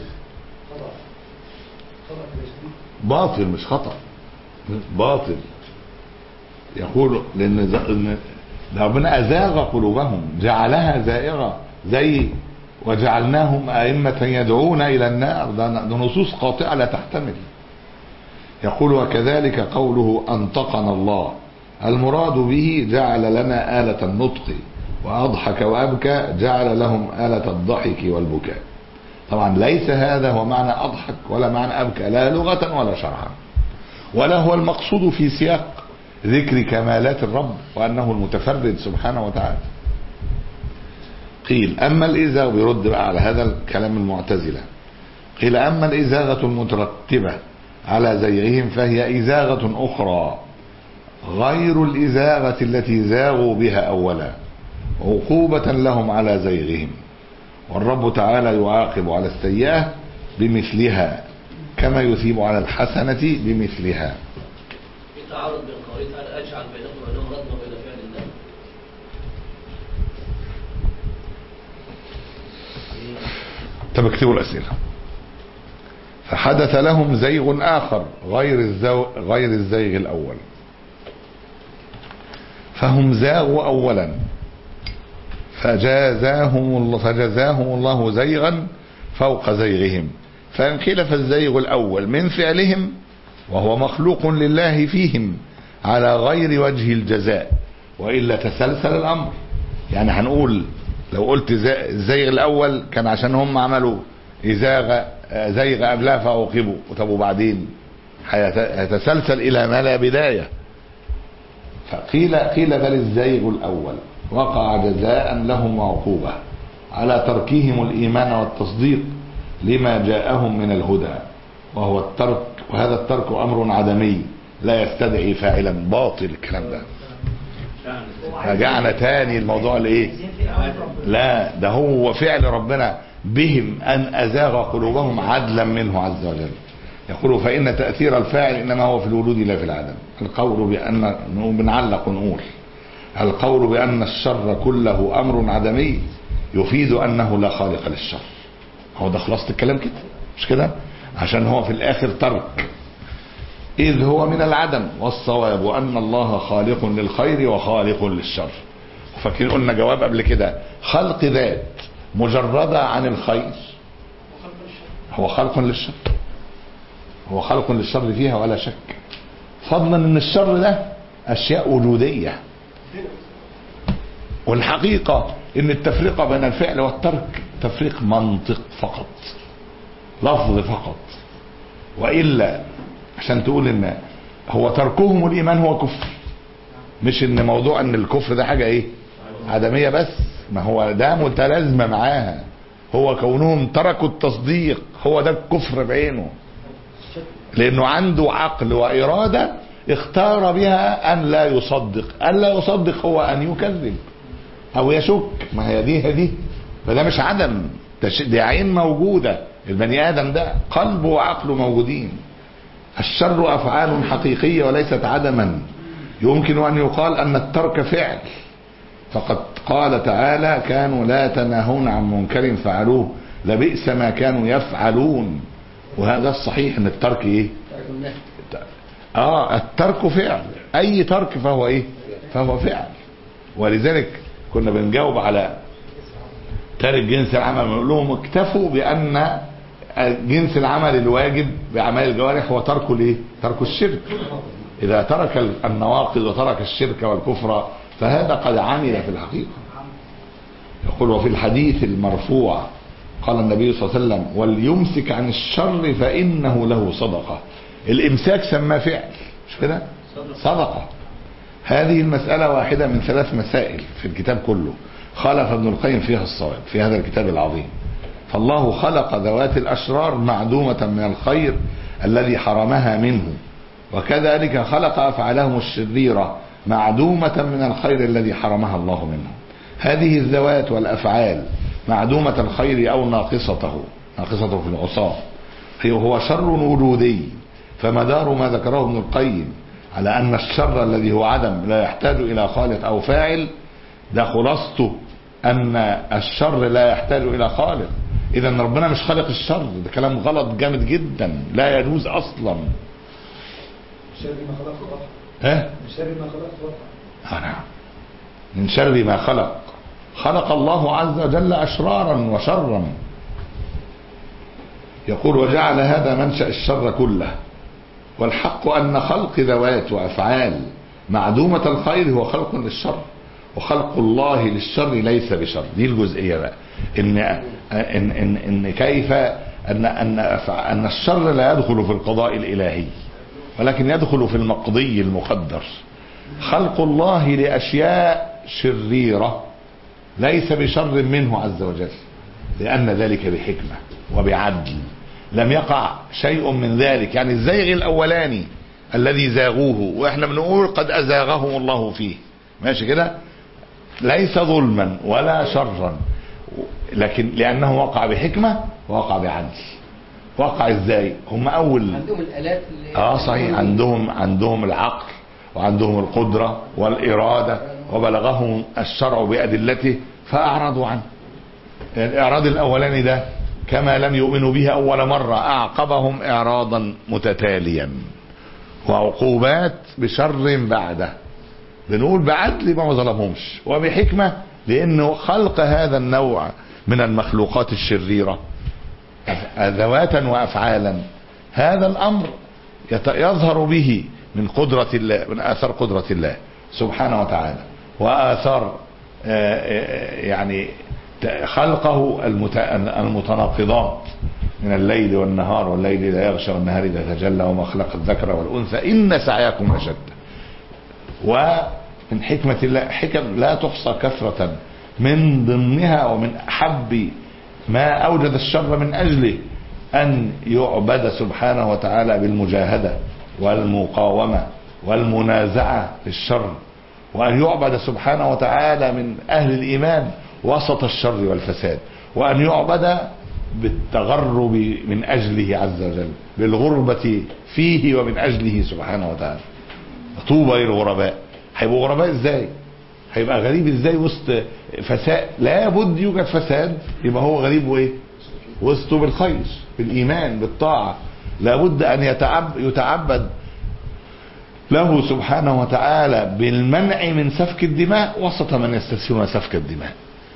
باطل مش خطأ باطل يقول لان ز- إن ده ربنا ازاغ قلوبهم جعلها زائغه زي وجعلناهم ائمه يدعون الى النار ده ده نصوص قاطعه لا تحتمل يقول وكذلك قوله انطقنا الله المراد به جعل لنا آلة النطق وأضحك وأبكى جعل لهم آلة الضحك والبكاء طبعا ليس هذا هو معنى أضحك ولا معنى أبكى لا لغة ولا شرعا ولا هو المقصود في سياق ذكر كمالات الرب وأنه المتفرد سبحانه وتعالى قيل أما الإزاغ بيرد بقى على هذا الكلام المعتزلة قيل أما الإزاغة المترتبة على زيغهم فهي إزاغة أخرى غير الإزاغة التي زاغوا بها أولا عقوبة لهم على زيغهم والرب تعالى يعاقب على السيئة بمثلها كما يثيب على الحسنة بمثلها في تعارض بين قوله تعالى اجعل بينكم وبينهم ردما بين فعل الله طب اكتبوا الأسئلة فحدث لهم زيغ آخر غير الزو... غير الزيغ الأول فهم زاغوا أولا فجازاهم الله فجزاهم الله زيغا فوق زيغهم فإن قيل فالزيغ الأول من فعلهم وهو مخلوق لله فيهم على غير وجه الجزاء وإلا تسلسل الأمر يعني هنقول لو قلت زا- الزيغ الأول كان عشان هم عملوا إزاغ زيغ قبلها فعوقبوا طب وبعدين هيت- هيتسلسل إلى ما لا بداية فقيل قيل بل الزيغ الأول وقع جزاء لهم عقوبة على تركهم الإيمان والتصديق لما جاءهم من الهدى وهو الترك وهذا الترك أمر عدمي لا يستدعي فاعلا باطل الكلام ده رجعنا تاني الموضوع لايه لا ده هو فعل ربنا بهم ان ازاغ قلوبهم عدلا منه عز وجل يقول فان تاثير الفاعل انما هو في الوجود لا في العدم القول بان بنعلق نقول القول بان الشر كله امر عدمي يفيد انه لا خالق للشر هو ده خلاصه الكلام كده مش كده عشان هو في الاخر ترك إذ هو من العدم والصواب أن الله خالق للخير وخالق للشر فاكرين قلنا جواب قبل كده خلق ذات مجردة عن الخير هو خلق للشر هو خلق للشر فيها ولا شك فضلا ان الشر ده اشياء وجودية والحقيقة ان التفرقة بين الفعل والترك تفريق منطق فقط لفظ فقط وإلا عشان تقول ان هو تركهم الايمان هو كفر مش ان موضوع ان الكفر ده حاجه ايه عدميه بس ما هو ده متلازمه معاها هو كونهم تركوا التصديق هو ده الكفر بعينه لانه عنده عقل واراده اختار بها ان لا يصدق ان لا يصدق هو ان يكذب او يشك ما هي دي هي دي فده مش عدم ده شيء- دي عين موجوده البني ادم ده قلبه وعقله موجودين الشر افعال حقيقيه وليست عدما يمكن ان يقال ان الترك فعل فقد قال تعالى كانوا لا تناهون عن منكر فعلوه لبئس ما كانوا يفعلون وهذا الصحيح ان الترك ايه اه الترك فعل اي ترك فهو ايه فهو فعل ولذلك كنا بنجاوب على تارك جنس العمل نقول لهم اكتفوا بان جنس العمل الواجب باعمال الجوارح هو ترك الايه ترك الشرك اذا ترك النواقض وترك الشرك والكفر فهذا قد عمل في الحقيقه يقول وفي الحديث المرفوع قال النبي صلى الله عليه وسلم وليمسك عن الشر فانه له صدقه الامساك سماه فعل مش كده صدقه هذه المسألة واحدة من ثلاث مسائل في الكتاب كله خالف ابن القيم فيها الصواب في هذا الكتاب العظيم فالله خلق ذوات الأشرار معدومة من الخير الذي حرمها منه وكذلك خلق أفعالهم الشريرة معدومة من الخير الذي حرمها الله منه هذه الذوات والأفعال معدومة الخير أو ناقصته ناقصته في العصاة هي هو شر وجودي فمدار ما ذكره ابن القيم على أن الشر الذي هو عدم لا يحتاج إلى خالق أو فاعل ده خلاصته أن الشر لا يحتاج إلى خالق إذا ربنا مش خالق الشر ده كلام غلط جامد جدا لا يجوز أصلا شر ما خلقت وضع ها شر ما خلقت وضع آه نعم من شر ما خلق خلق الله عز وجل أشرارا وشرا يقول وجعل هذا منشأ الشر كله والحق أن خلق ذوات وأفعال معدومة الخير هو خلق للشر وخلق الله للشر ليس بشر دي الجزئية بقى إن إن إن, إن كيف أن أن أفع- أن الشر لا يدخل في القضاء الإلهي ولكن يدخل في المقضي المقدر خلق الله لأشياء شريرة ليس بشر منه عز وجل لأن ذلك بحكمة وبعدل لم يقع شيء من ذلك يعني الزيغ الأولاني الذي زاغوه وإحنا بنقول قد أزاغهم الله فيه ماشي كده ليس ظلما ولا شرا لكن لأنه وقع بحكمة وقع بعدل وقع ازاي هم أول عندهم الالات اللي اه صحيح عندهم عندهم العقل وعندهم القدرة والإرادة وبلغهم الشرع بأدلته فأعرضوا عنه الإعراض الأولاني ده كما لم يؤمنوا به أول مرة أعقبهم إعراضا متتاليا وعقوبات بشر بعده بنقول بعدل ما ظلمهمش وبحكمة لأنه خلق هذا النوع من المخلوقات الشريرة ذواتا وأفعالا هذا الأمر يت- يظهر به من قدرة الله من آثار قدرة الله سبحانه وتعالى وآثار آه، آه، يعني ت- خلقه المت- المتناقضات من الليل والنهار والليل لا يغشى والنهار إذا تجلى وما خلق الذكر والأنثى إن سعيكم لشتى ومن حكمة الله حكم لا تحصى كثرة من ضمنها ومن أحب ما أوجد الشر من أجله أن يعبد سبحانه وتعالى بالمجاهدة والمقاومة والمنازعة للشر وأن يعبد سبحانه وتعالى من أهل الإيمان وسط الشر والفساد وأن يعبد بالتغرب من أجله عز وجل بالغربة فيه ومن أجله سبحانه وتعالى طوبى للغرباء هيبقوا غرباء ازاي هيبقى غريب ازاي وسط فساد لا بد يوجد فساد يبقى هو غريب وايه وسطه بالخير بالايمان بالطاعه لابد ان يتعب يتعبد له سبحانه وتعالى بالمنع من سفك الدماء وسط من يستسهلون سفك الدماء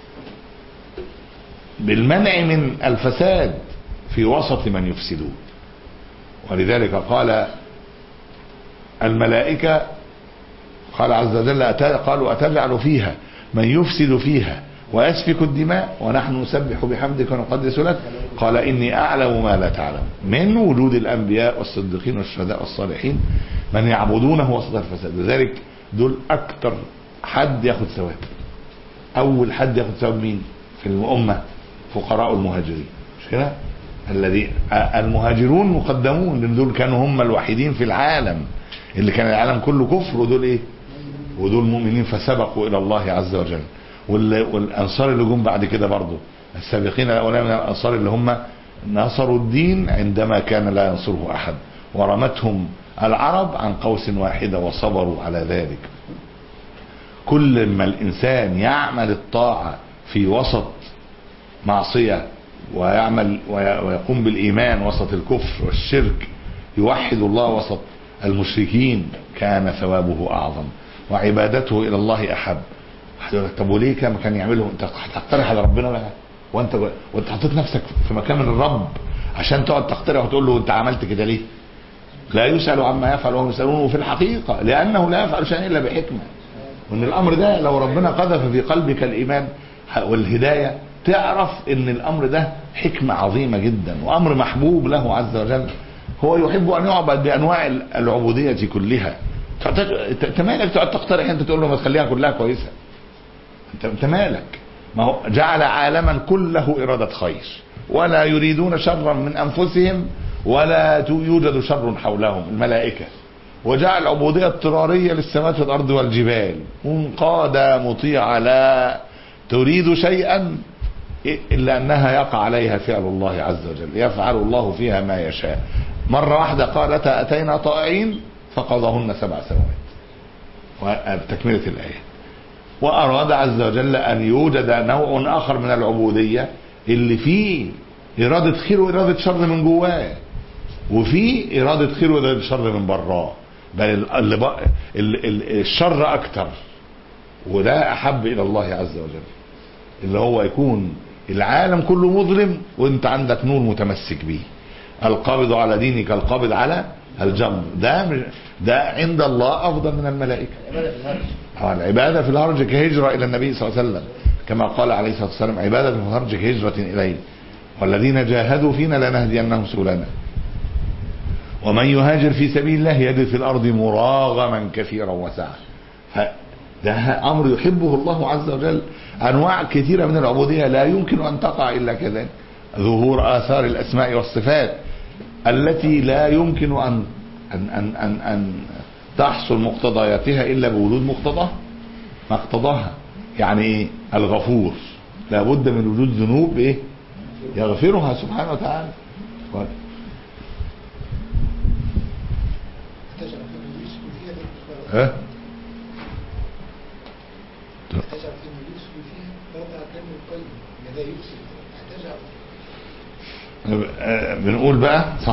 بالمنع من الفساد في وسط من يفسدون ولذلك قال الملائكة قال عز وجل أت- قالوا أتجعل فيها من يفسد فيها ويسفك الدماء ونحن نسبح بحمدك ونقدس لك قال إني أعلم ما لا تعلم من وجود الأنبياء والصديقين والشهداء والصالحين من يعبدونه وسط الفساد لذلك دول أكتر حد ياخد ثواب أول حد ياخد ثواب مين في الأمة فقراء المهاجرين مش كده الذي المهاجرون مقدمون لان دول كانوا هم الوحيدين في العالم اللي كان العالم كله كفر ودول ايه ودول مؤمنين فسبقوا الى الله عز وجل وال- والانصار اللي جم بعد كده برضه السابقين الاولين من الانصار اللي هم نصروا الدين عندما كان لا ينصره احد ورمتهم العرب عن قوس واحده وصبروا على ذلك كل ما الانسان يعمل الطاعه في وسط معصيه ويعمل وي- ويقوم بالايمان وسط الكفر والشرك يوحد الله وسط المشركين كان ثوابه اعظم وعبادته الى الله احب واحد يقول لك طب وليه كان كان يعمله انت هتقترح على ربنا بقى وانت وانت حطيت نفسك في مكان من الرب عشان تقعد تقترح وتقول له انت عملت كده ليه؟ لا يسأل عما يفعل وهم يسألونه في الحقيقة لأنه لا يفعل شيئا إلا بحكمة وإن الأمر ده لو ربنا قذف في قلبك الإيمان والهداية تعرف إن الأمر ده حكمة عظيمة جدا وأمر محبوب له عز وجل هو يحب أن يعبد بأنواع العبودية كلها تعتقد- انت أنت مالك تقعد تقترح انت تقول له ما تخليها كلها كويسه انت انت مالك ما هو جعل عالما كله اراده خير ولا يريدون شرا من انفسهم ولا تو- يوجد شر حولهم الملائكه وجعل العبوديه اضطراريه للسماوات والارض والجبال منقاده مطيعه لا تريد شيئا الا انها يقع عليها فعل الله عز وجل يفعل الله فيها ما يشاء مره واحده قالتا اتينا طائعين فقضاهن سبع سنوات وتكمله الايه وأراد عز وجل أن يوجد نوع آخر من العبودية اللي فيه إرادة خير وإرادة شر من جواه وفيه إرادة خير وإرادة شر من براه بل ال- اللي بق... ال... ال... الشر أكتر وده أحب إلى الله عز وجل اللي هو يكون العالم كله مظلم وانت عندك نور متمسك بيه القابض على دينك القابض على الجمر ده مش- ده عند الله أفضل من الملائكة العبادة في الهرج آه، العبادة في الهرج كهجرة إلى النبي صلى الله عليه وسلم كما قال عليه الصلاة والسلام عبادة في الهرج كهجرة إليه والذين جاهدوا فينا لنهدينهم سبلنا ومن يهاجر في سبيل الله يجد في الأرض مراغما كثيرا وسعة ده أمر يحبه الله عز وجل أنواع كثيرة من العبودية لا يمكن أن تقع إلا كذلك ظهور آثار الأسماء والصفات التي لا يمكن أن أن أن أن, أن تحصل مقتضياتها إلا بوجود مقتضاها مقتضاها يعني إيه الغفور لابد من وجود ذنوب إيه يغفرها سبحانه وتعالى احتجر في النبي فيها بالإخبار. ها احتجر في النبي فيها موضع كلام القلب لذا يفسد احتجر آه، بنقول بقى صح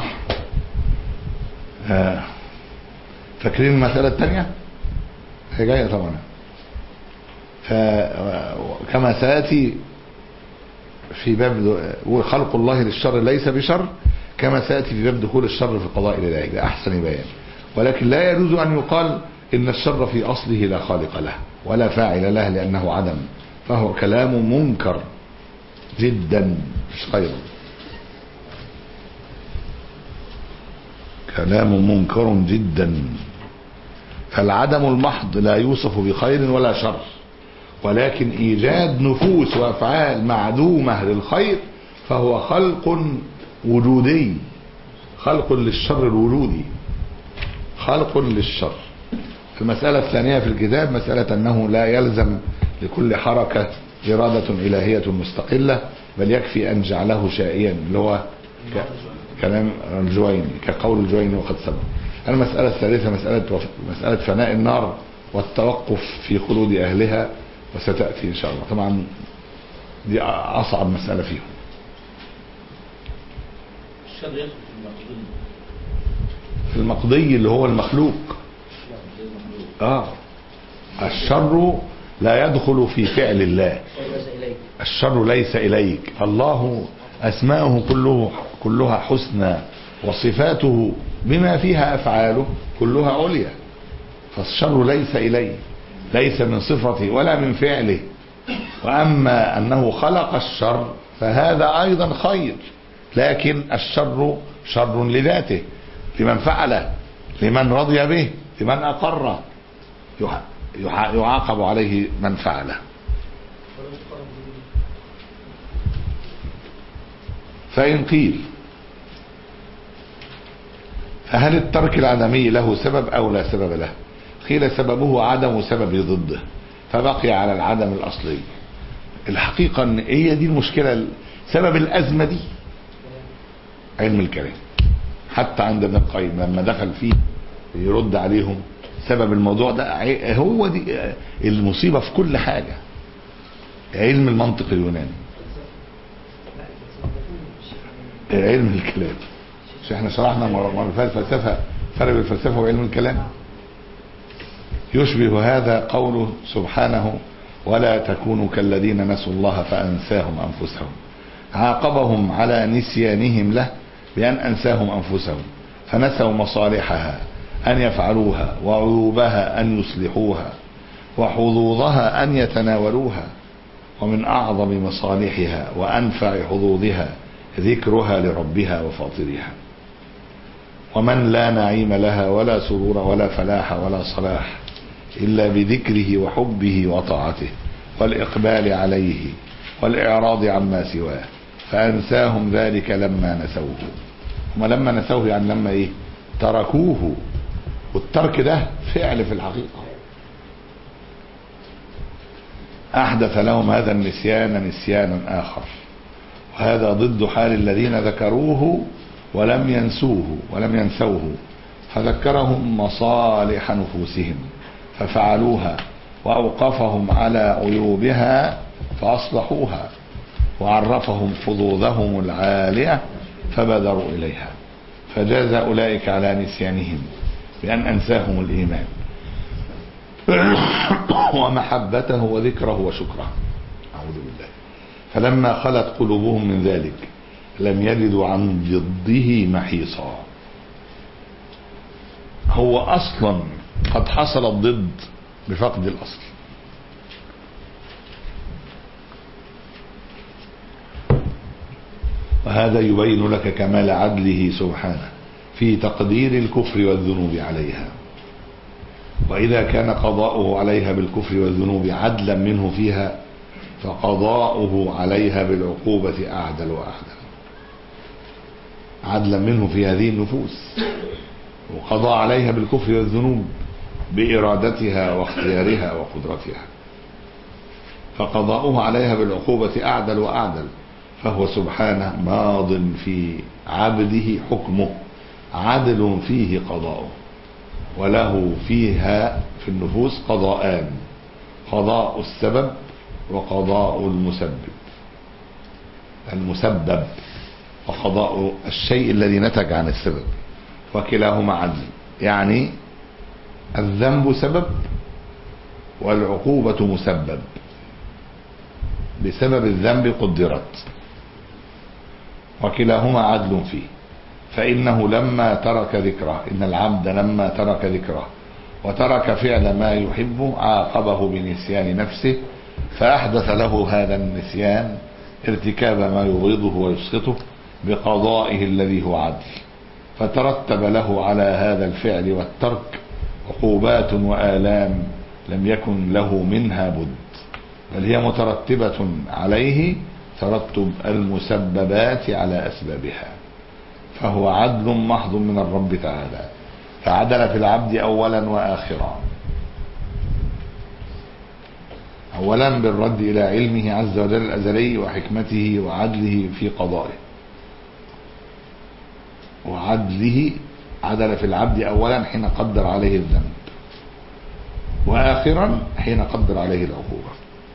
آه، فاكرين المسألة الثانية هي جاية طبعا فكما سيأتي في باب دو- خلق الله للشر ليس بشر كما سيأتي في باب دخول الشر في القضاء الإلهي ده أحسن بيان ولكن لا يجوز أن يقال إن الشر في أصله لا خالق له ولا فاعل له لأنه عدم فهو كلام منكر جدا مش خير كلام منكر جدا فالعدم المحض لا يوصف بخير ولا شر ولكن ايجاد نفوس وافعال معدومه للخير فهو خلق وجودي خلق للشر الوجودي خلق للشر المسألة الثانية في الكتاب مسألة أنه لا يلزم لكل حركة إرادة إلهية مستقلة بل يكفي أن جعله شائيا اللي هو ك... كلام الجويني كقول الجويني وقد سبق المسألة الثالثة مسألة وف... مسألة فناء النار والتوقف في خلود أهلها وستأتي إن شاء الله طبعا دي أصعب مسألة فيهم الشر يدخل في المقدور في المقضي اللي هو المخلوق زي المخلوق آه الشر لا يدخل في فعل الله وليس إليك الشر ليس إليك الله أسماؤه كله كلها حسنى وصفاته بما فيها أفعاله كلها عليا فالشر ليس إليه ليس من صفته ولا من فعله وأما أنه خلق الشر فهذا أيضا خير لكن الشر شر لذاته لمن فعله لمن رضي به لمن أقره يح- يح- يعاقب عليه من فعله فإن قيل فهل الترك العدمي له سبب أو لا سبب له قيل سببه عدم سبب ضده فبقي على العدم الأصلي الحقيقة أن هي دي المشكلة سبب الأزمة دي علم الكلام حتى عند ابن القيم لما دخل فيه يرد عليهم سبب الموضوع ده عي- هو دي المصيبة في كل حاجة علم المنطق اليوناني علم الكلام مش احنا شرحنا مرة مرة فاتت الفلسفة فرق بين الفلسفة وعلم الكلام يشبه هذا قوله سبحانه ولا تكونوا كالذين نسوا الله فأنساهم أنفسهم عاقبهم على نسيانهم له بأن أنساهم أنفسهم فنسوا مصالحها أن يفعلوها وعيوبها أن يصلحوها وحظوظها أن يتناولوها ومن أعظم مصالحها وأنفع حظوظها ذكرها لربها وفاطرها ومن لا نعيم لها ولا سرور ولا فلاح ولا صلاح إلا بذكره وحبه وطاعته والإقبال عليه والإعراض عما سواه فأنساهم ذلك لما نسوه هم لما نسوه يعني لما إيه تركوه والترك ده فعل في الحقيقة أحدث لهم هذا النسيان نسيانا آخر وهذا ضد حال الذين ذكروه ولم ينسوه ولم ينسوه فذكرهم مصالح نفوسهم ففعلوها وأوقفهم على عيوبها فأصلحوها وعرفهم حظوظهم العالية فبادروا إليها فجاز أولئك على نسيانهم بأن أنساهم الإيمان ومحبته وذكره وشكره أعوذ بالله فلما خلت قلوبهم من ذلك لم يجدوا عن ضده محيصا هو أصلا قد حصل الضد بفقد الأصل وهذا يبين لك كمال عدله سبحانه في تقدير الكفر والذنوب عليها وإذا كان قضاؤه عليها بالكفر والذنوب عدلا منه فيها فقضاؤه عليها بالعقوبة أعدل وأعدل عدلا منه في هذه النفوس وقضى عليها بالكفر والذنوب بإرادتها واختيارها وقدرتها فقضاؤه عليها بالعقوبة أعدل وأعدل فهو سبحانه ماض في عبده حكمه عدل فيه قضاؤه وله فيها في النفوس قضاءان قضاء السبب وقضاء المسبب المسبب وقضاء الشيء الذي نتج عن السبب وكلاهما عدل يعني الذنب سبب والعقوبة مسبب بسبب الذنب قدرت وكلاهما عدل فيه فإنه لما ترك ذكره إن العبد لما ترك ذكره وترك فعل ما يحب عاقبه بنسيان نفسه فأحدث له هذا النسيان ارتكاب ما يبغضه ويسخطه بقضائه الذي هو عدل فترتب له على هذا الفعل والترك عقوبات وآلام لم يكن له منها بد بل هي مترتبة عليه ترتب المسببات على أسبابها فهو عدل محض من الرب تعالى فعدل في العبد أولا وآخرا أولا بالرد إلى علمه عز وجل الأزلي وحكمته وعدله في قضائه وعدله عدل في العبد أولا حين قدر عليه الذنب وآخرا حين قدر عليه العقوبة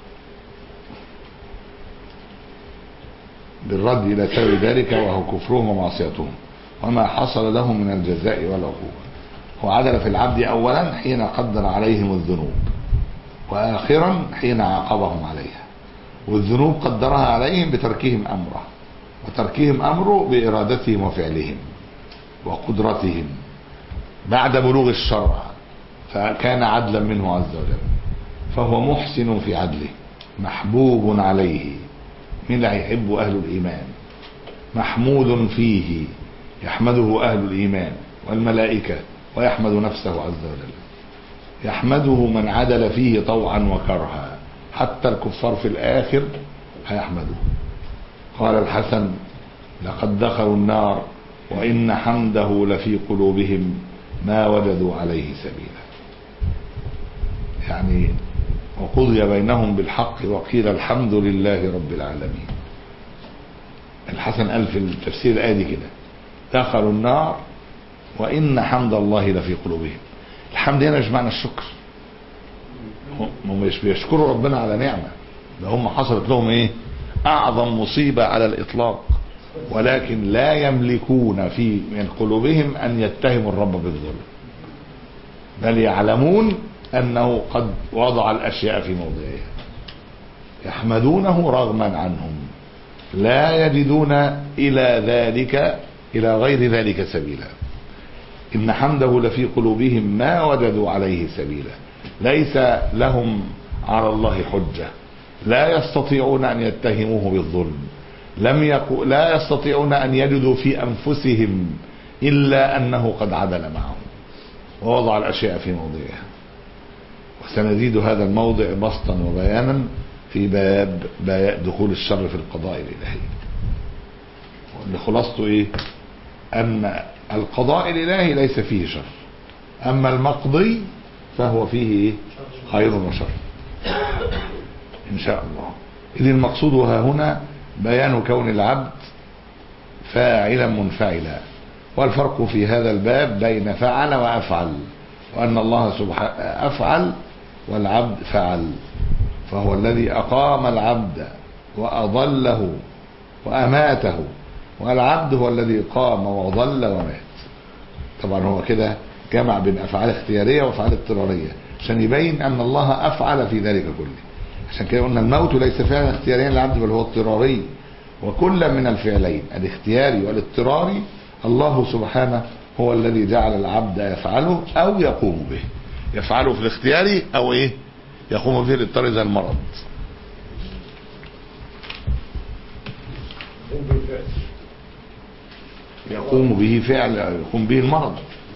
بالرد إلى سبب ذلك وهو كفرهم ومعصيتهم وما حصل لهم من الجزاء والعقوبة هو عدل في العبد أولا حين قدر عليهم الذنوب وآخرا حين عاقبهم عليها والذنوب قدرها عليهم بتركهم أمره وتركهم أمره بإرادتهم وفعلهم وقدرتهم بعد بلوغ الشرع فكان عدلا منه عز وجل فهو محسن في عدله محبوب عليه من لا يحب أهل الإيمان محمود فيه يحمده أهل الإيمان والملائكة ويحمد نفسه عز وجل يحمده من عدل فيه طوعا وكرها حتى الكفار في الآخر هيحمده قال الحسن لقد دخلوا النار وإن حمده لفي قلوبهم ما وجدوا عليه سبيلا يعني وقضي بينهم بالحق وقيل الحمد لله رب العالمين الحسن قال في التفسير الآية دي كده دخلوا النار وإن حمد الله لفي قلوبهم الحمد هنا مش معنى الشكر هم مش بيشكروا ربنا على نعمة ده هم حصلت لهم ايه اعظم مصيبة على الاطلاق ولكن لا يملكون في من قلوبهم ان يتهموا الرب بالظلم بل يعلمون انه قد وضع الاشياء في موضعها يحمدونه رغما عنهم لا يجدون الى ذلك الى غير ذلك سبيلا ان حمده لفي قلوبهم ما وجدوا عليه سبيلا ليس لهم على الله حجه لا يستطيعون ان يتهموه بالظلم لم يكو لا يستطيعون ان يجدوا في انفسهم إلا أنه قد عدل معه ووضع الأشياء في موضعها وسنزيد هذا الموضع بسطا وبيانا في باب بيا- دخول الشر في القضاء الإلهي واللي خلاصته إيه أن القضاء الإلهي ليس فيه شر أما المقضي فهو فيه إيه؟ خير وشر إن شاء الله إذ المقصود ها هنا بيان كون العبد فاعلا منفعلا والفرق في هذا الباب بين فعل وأفعل وأن الله سبحانه أفعل والعبد فعل فهو الذي أقام العبد وأضله وأماته والعبد هو الذي قام وضل ومات طبعا هو كده جمع بين أفعال اختيارية وأفعال اضطرارية عشان يبين أن الله أفعل في ذلك كله عشان كده قلنا الموت ليس فعلا اختياريا للعبد بل هو اضطراري وكل من الفعلين الاختياري والاضطراري الله سبحانه هو الذي جعل العبد يفعله او يقوم به يفعله في الاختياري او ايه يقوم به الاضطراري زي المرض يقوم به فعل يقوم به المرض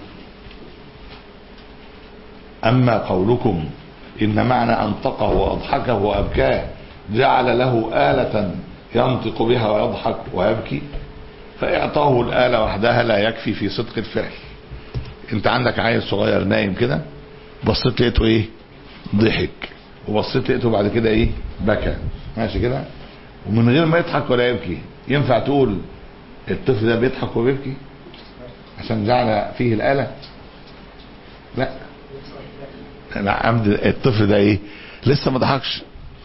أما قولكم إن معنى أنطقه وأضحكه وأبكاه جعل له آلة ينطق بها ويضحك ويبكي فإعطاه الآلة وحدها لا يكفي في صدق الفعل أنت عندك عيل صغير نايم كده بصيت لقيته إيه ضحك وبصيت لقيته بعد كده إيه بكى ماشي كده ومن غير ما يضحك ولا يبكي ينفع تقول الطفل ده بيضحك وبيبكي عشان جعل فيه الآلة لا لا عمد الطفل ده ايه لسه ما ضحكش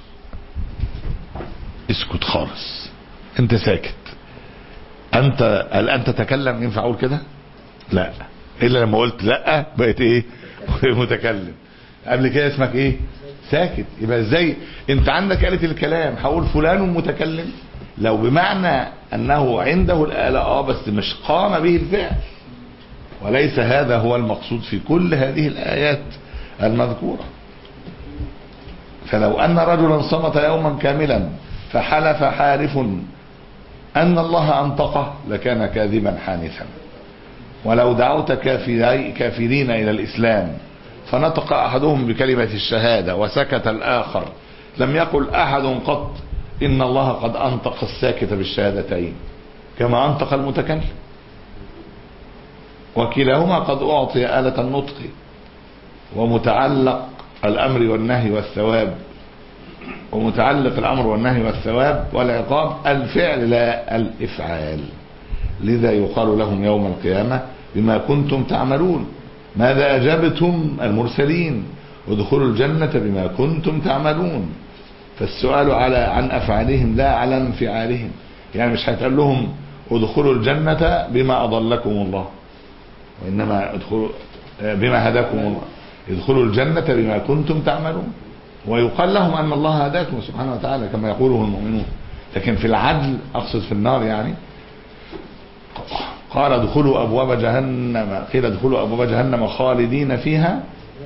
اسكت خالص انت ساكت انت هل انت تتكلم ينفع اقول كده لا الا لما قلت لا بقيت ايه متكلم قبل كده اسمك ايه ساكت يبقى ازاي انت عندك آلة الكلام هقول فلان متكلم لو بمعنى انه عنده الآلة اه بس مش قام به الفعل وليس هذا هو المقصود في كل هذه الآيات المذكورة فلو أن رجلا صمت يوما كاملا فحلف حالف أن الله أنطقه لكان كاذبا حانثا ولو دعوت كافري كافرين إلى الإسلام فنطق أحدهم بكلمة الشهادة وسكت الآخر لم يقل أحد قط إن الله قد أنطق الساكت بالشهادتين كما أنطق المتكلم وكلاهما قد أعطي آلة النطق ومتعلق الأمر والنهي والثواب ومتعلق الأمر والنهي والثواب والعقاب الفعل لا الإفعال لذا يقال لهم يوم القيامة بما كنتم تعملون ماذا أجبتم المرسلين ودخلوا الجنة بما كنتم تعملون فالسؤال على عن أفعالهم لا على انفعالهم يعني مش هيتقال لهم ادخلوا الجنة بما أضلكم الله وإنما ادخلوا بما هداكم الله ادخلوا الجنة بما كنتم تعملون ويقال لهم أن الله هداكم سبحانه وتعالى كما يقوله المؤمنون لكن في العدل أقصد في النار يعني قال ادخلوا أبواب جهنم قيل ادخلوا أبواب جهنم خالدين فيها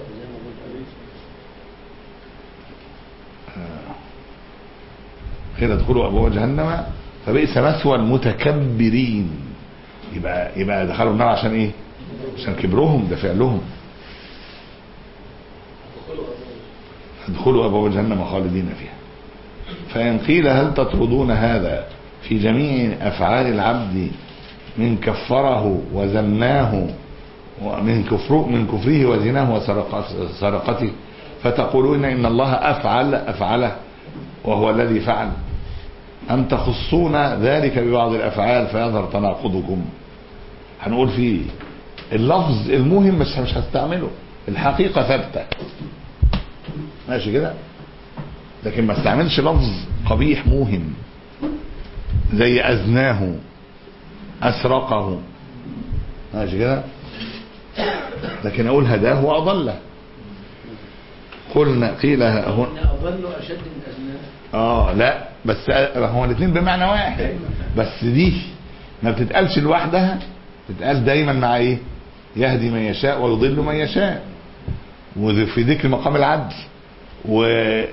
قيل ادخلوا أبواب جهنم فبئس مثوى المتكبرين يبقى يبقى دخلوا النار عشان ايه عشان كبرهم ده فعلهم ادخلوا ابواب جهنم خالدين فيها فان قيل هل تطردون هذا في جميع افعال العبد من كفره وزناه ومن كفره من كفره وزناه وسرقته فتقولون ان الله افعل افعله وهو الذي فعل أم تخصون ذلك ببعض الأفعال فيظهر تناقضكم هنقول فيه اللفظ المهم بس مش هستعمله الحقيقة ثابتة ماشي كده لكن ما استعملش لفظ قبيح موهم زي أزناه أسرقه ماشي كده لكن أقول هداه وأضله قلنا قيل هنا أظن أشد من أزناه اه لا بس هو الاثنين بمعنى واحد بس دي ما بتتقالش لوحدها بتتقال دايما مع ايه يهدي من يشاء ويضل من يشاء وفي ذكر مقام العدل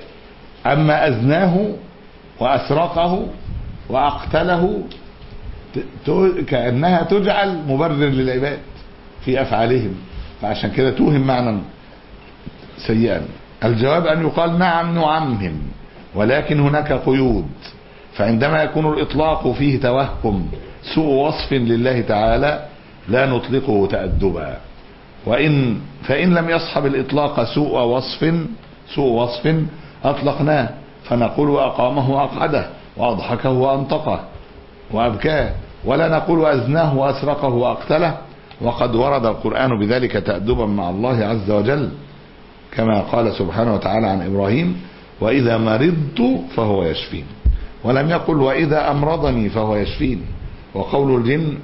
واما ازناه واسرقه واقتله ت- ت- كأنها تجعل مبرر للعباد في أفعالهم فعشان كده توهم معنى سيئا الجواب أن يقال نعم نعمم ولكن هناك قيود فعندما يكون الإطلاق فيه توهم سوء وصف لله تعالى لا نطلقه تأدبا وإن فإن لم يصحب الإطلاق سوء وصف سوء وصف أطلقناه فنقول أقامه وأقعده وأضحكه وأنطقه وأبكاه ولا نقول أزناه وأسرقه وأقتله وقد ورد القرآن بذلك تأدبا مع الله عز وجل كما قال سبحانه وتعالى عن إبراهيم وإذا مرضت فهو يشفين ولم يقل وإذا أمرضني فهو يشفين وقول الجن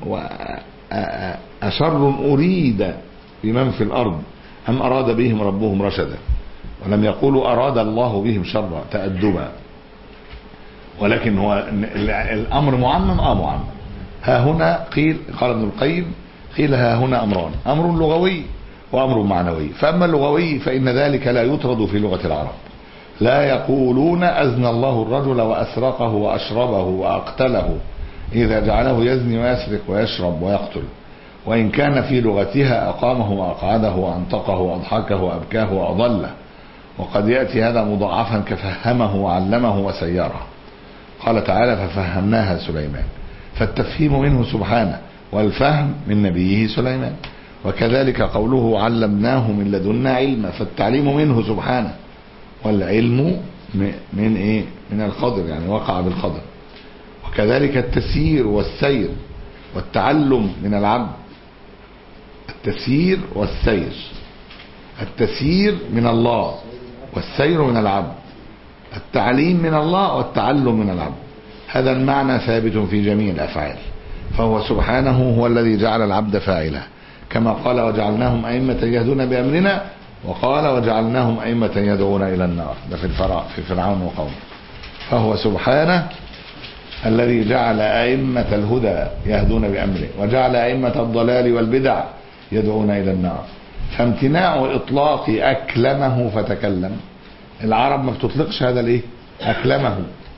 أشر أريد بمن في الأرض أم أراد بهم ربهم رشدا ولم يقولوا أراد الله بهم شرا تأدبا ولكن هو الأمر معمم آه معمم ها هنا قيل قال ابن القيم قيل ها هنا أمران أمر لغوي وأمر معنوي فأما اللغوي فإن ذلك لا يطرد في لغة العرب لا يقولون أزنى الله الرجل وأسرقه وأشربه وأقتله إذا جعله يزني ويسرق ويشرب ويقتل وإن كان في لغتها أقامه وأقعده وأنطقه وأضحكه وأبكاه وأضله وقد يأتي هذا مضاعفا كفهمه وعلمه وسيره قال تعالى ففهمناها سليمان فالتفهيم منه سبحانه والفهم من نبيه سليمان وكذلك قوله علمناه من لدنا علما فالتعليم منه سبحانه والعلم من ايه من القدر يعني وقع بالقدر وكذلك التسيير والسير والتعلم من العبد التسيير والسير التسيير من الله والسير من العبد التعليم من الله والتعلم من العبد هذا المعنى ثابت في جميع الأفعال فهو سبحانه هو الذي جعل العبد فاعلا كما قال وجعلناهم أئمة يهدون بأمرنا وقال وجعلناهم أئمة يدعون إلى النار ده في الفراء في فرعون وقومه فهو سبحانه الذي جعل أئمة الهدى يهدون بأمره وجعل أئمة الضلال والبدع يدعون إلى النار فامتناع إطلاق أكلمه فتكلم العرب ما بتطلقش هذا الايه أكلمه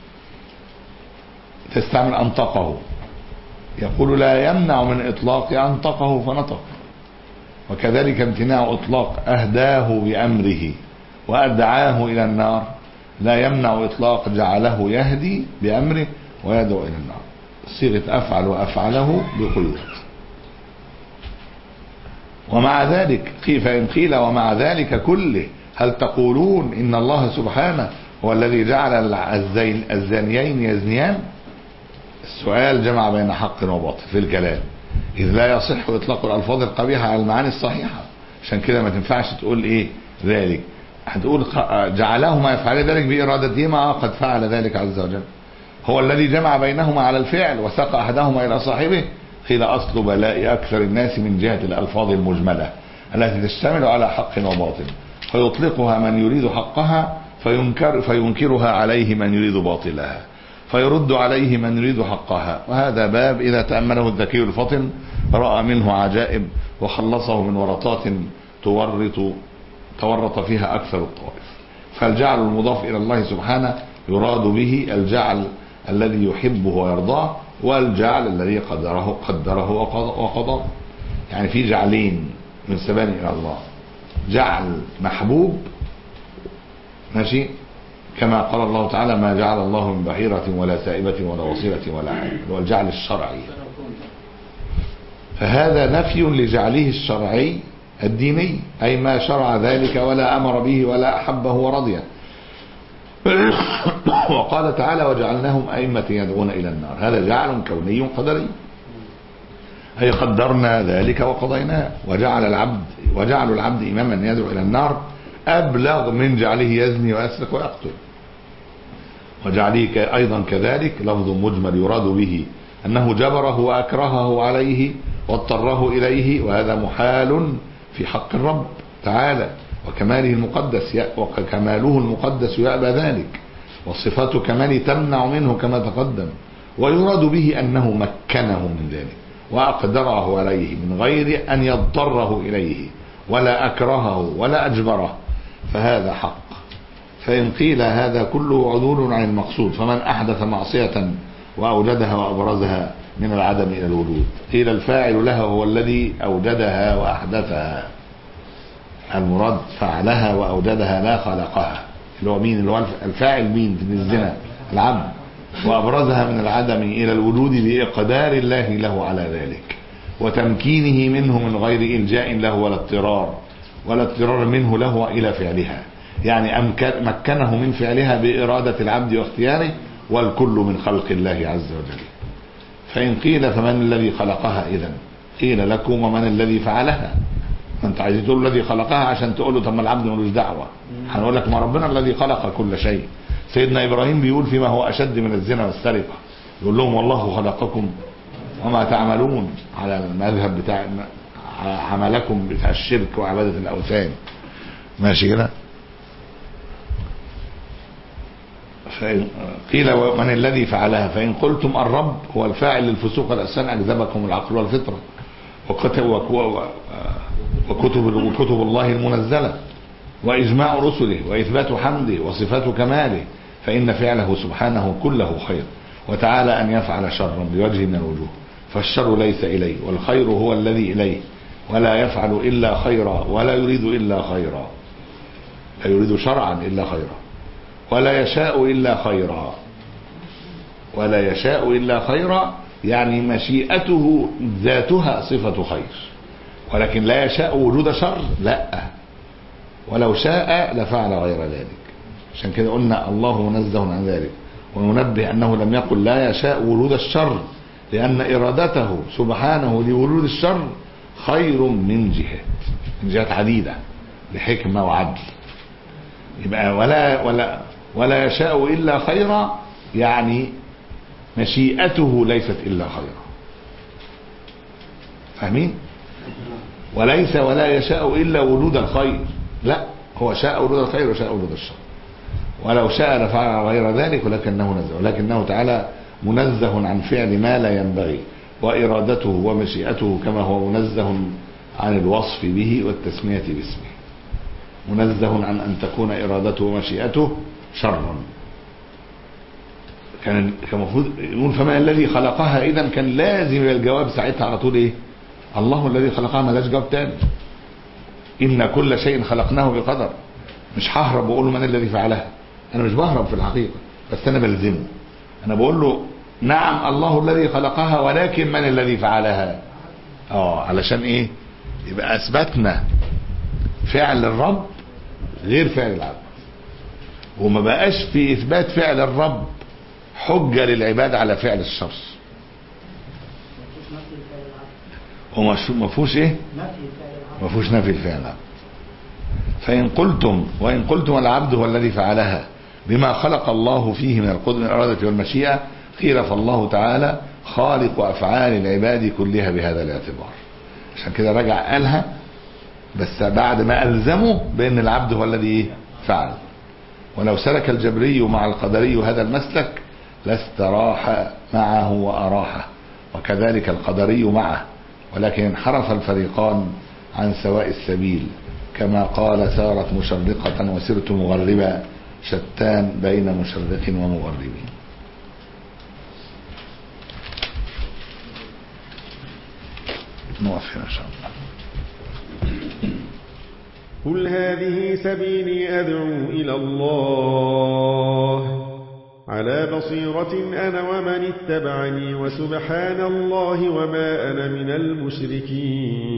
تستعمل أنطقه يقول لا يمنع من إطلاق أنطقه فنطق وكذلك امتناع إطلاق أهداه بأمره وأدعاه إلى النار لا يمنع إطلاق جعله يهدي بأمره ويدعو إلى النار صيغة أفعل وأفعله بقيود ومع ذلك فإن قيل ومع ذلك كله هل تقولون إن الله سبحانه هو الذي جعل الزانيين يزنيان السؤال جمع بين حق وباطل في الكلام إذ لا يصح إطلاق الألفاظ القبيحة على المعاني الصحيحة عشان كده ما تنفعش تقول إيه ذلك هتقول جعلهما يفعل ذلك بإرادتهما قد فعل ذلك عز وجل هو الذي جمع بينهما على الفعل وساق أحدهما إلى صاحبه قيل أصل بلاء أكثر الناس من جهة الألفاظ المجملة التي تشتمل على حق وباطل فيطلقها من يريد حقها فينكر فينكرها عليه من يريد باطلها فيرد عليه من يريد حقها وهذا باب إذا تأمله الذكي الفطن رأى منه عجائب وخلصه من ورطات تورط تورط فيها أكثر الطوائف فالجعل المضاف إلى الله سبحانه يراد به الجعل الذي يحبه ويرضاه والجعل الذي قدره قدره وقضاه يعني في جعلين من سبان إلى الله جعل محبوب ماشي كما قال الله تعالى ما جعل الله من بحيرة ولا سائبة ولا وصيلة ولا حاجة هو الجعل الشرعي فهذا نفي لجعله الشرعي الديني أي ما شرع ذلك ولا أمر به ولا أحبه ورضيه وقال تعالى وجعلناهم أئمة يدعون إلى النار هذا جعل كوني قدري أي قدرنا ذلك وقضيناه وجعل العبد وجعل العبد إماما يدعو إلى النار أبلغ من جعله يزني ويسرق ويقتل وجعله أيضا كذلك لفظ مجمل يراد به أنه جبره وأكرهه عليه واضطره إليه وهذا محال في حق الرب تعالى وكماله المقدس وكماله المقدس يأبى ذلك وصفات كماله تمنع منه كما تقدم ويراد به أنه مكنه من ذلك وأقدره عليه من غير أن يضطره إليه ولا أكرهه ولا أجبره فهذا حق فإن قيل هذا كله عدول عن المقصود فمن أحدث معصية وأوجدها وأبرزها من العدم إلى الوجود قيل الفاعل لها هو الذي أوجدها وأحدثها المراد فعلها وأوجدها لا خلقها اللي هو مين اللي هو الفاعل مين في الزنا العبد وأبرزها من العدم إلى الوجود بإقدار الله له على ذلك وتمكينه منه من غير إلجاء له ولا اضطرار ولا اضطرار منه له إلى فعلها يعني أمكن مكنه من فعلها بإرادة العبد واختياره والكل من خلق الله عز وجل فإن قيل فمن الذي خلقها إذا قيل لكم ومن الذي فعلها ما انت عايز تقول الذي خلقها عشان تقول له طب ما العبد ملوش دعوه هنقول لك ما ربنا الذي خلق كل شيء سيدنا ابراهيم بيقول فيما هو اشد من الزنا والسرقه يقول لهم والله خلقكم وما تعملون على المذهب بتاع عملكم بتاع الشرك وعباده الاوثان ماشي كده فإن قيل ومن الذي فعلها فإن قلتم الرب هو الفاعل للفسوق والأسان أجذبكم العقل والفطرة وكتب, وكتب, وكتب الله المنزلة وإجماع رسله وإثبات حمده وصفات كماله فإن فعله سبحانه كله خير وتعالى أن يفعل شرا بوجه من الوجوه فالشر ليس إليه والخير هو الذي إليه ولا يفعل إلا خيرا ولا يريد إلا خيرا لا يريد شرعا إلا خيرا ولا يشاء إلا خيرا ولا يشاء إلا خيرا يعني مشيئته ذاتها صفة خير ولكن لا يشاء وجود شر لا ولو شاء لفعل غير ذلك عشان كده قلنا الله منزه عن ذلك وننبه أنه لم يقل لا يشاء وجود الشر لأن إرادته سبحانه لوجود الشر خير من جهات من جهات عديدة لحكمة وعدل يبقى ولا ولا ولا يشاء إلا خيرا يعني مشيئته ليست إلا خيرا فاهمين وليس ولا يشاء إلا وجود الخير لا هو شاء وجود الخير وشاء وجود الشر ولو شاء لفعل غير ذلك ولكنه نزه ولكنه تعالى منزه عن فعل ما لا ينبغي وإرادته ومشيئته كما هو منزه عن الوصف به والتسمية باسمه منزه عن أن تكون إرادته ومشيئته شرا كان كان المفروض يقول فما الذي خلقها اذا كان لازم الجواب ساعتها على طول ايه الله الذي خلقها ملاش جواب تاني ان كل شيء خلقناه بقدر مش ههرب واقول له من الذي فعلها انا مش بهرب في الحقيقه بس انا بلزمه انا بقول له نعم الله الذي خلقها ولكن من الذي فعلها اه علشان ايه يبقى اثبتنا فعل الرب غير فعل العبد وما بقاش في اثبات فعل الرب حجة للعباد على فعل الشر وما ما فيهوش ايه ما فيهوش نفي الفعل فإن قلتم وإن قلتم العبد هو الذي فعلها بما خلق الله فيه من القدر الإرادة والمشيئة قيل فالله تعالى خالق أفعال العباد كلها بهذا الاعتبار عشان كده رجع قالها بس بعد ما ألزموا بأن العبد هو الذي إيه؟ فعل ولو سلك الجبري مع القدري هذا المسلك لاستراح معه وأراحه وكذلك القدري معه ولكن انحرف الفريقان عن سواء السبيل كما قال سارت مشرقة وسرت مغربا شتان بين مشرق ومغرب نوقف هنا ان شاء الله قل هذه سبيلي أدعو إلى الله على بصيرة أنا ومن اتبعني وسبحان الله وما أنا من المشركين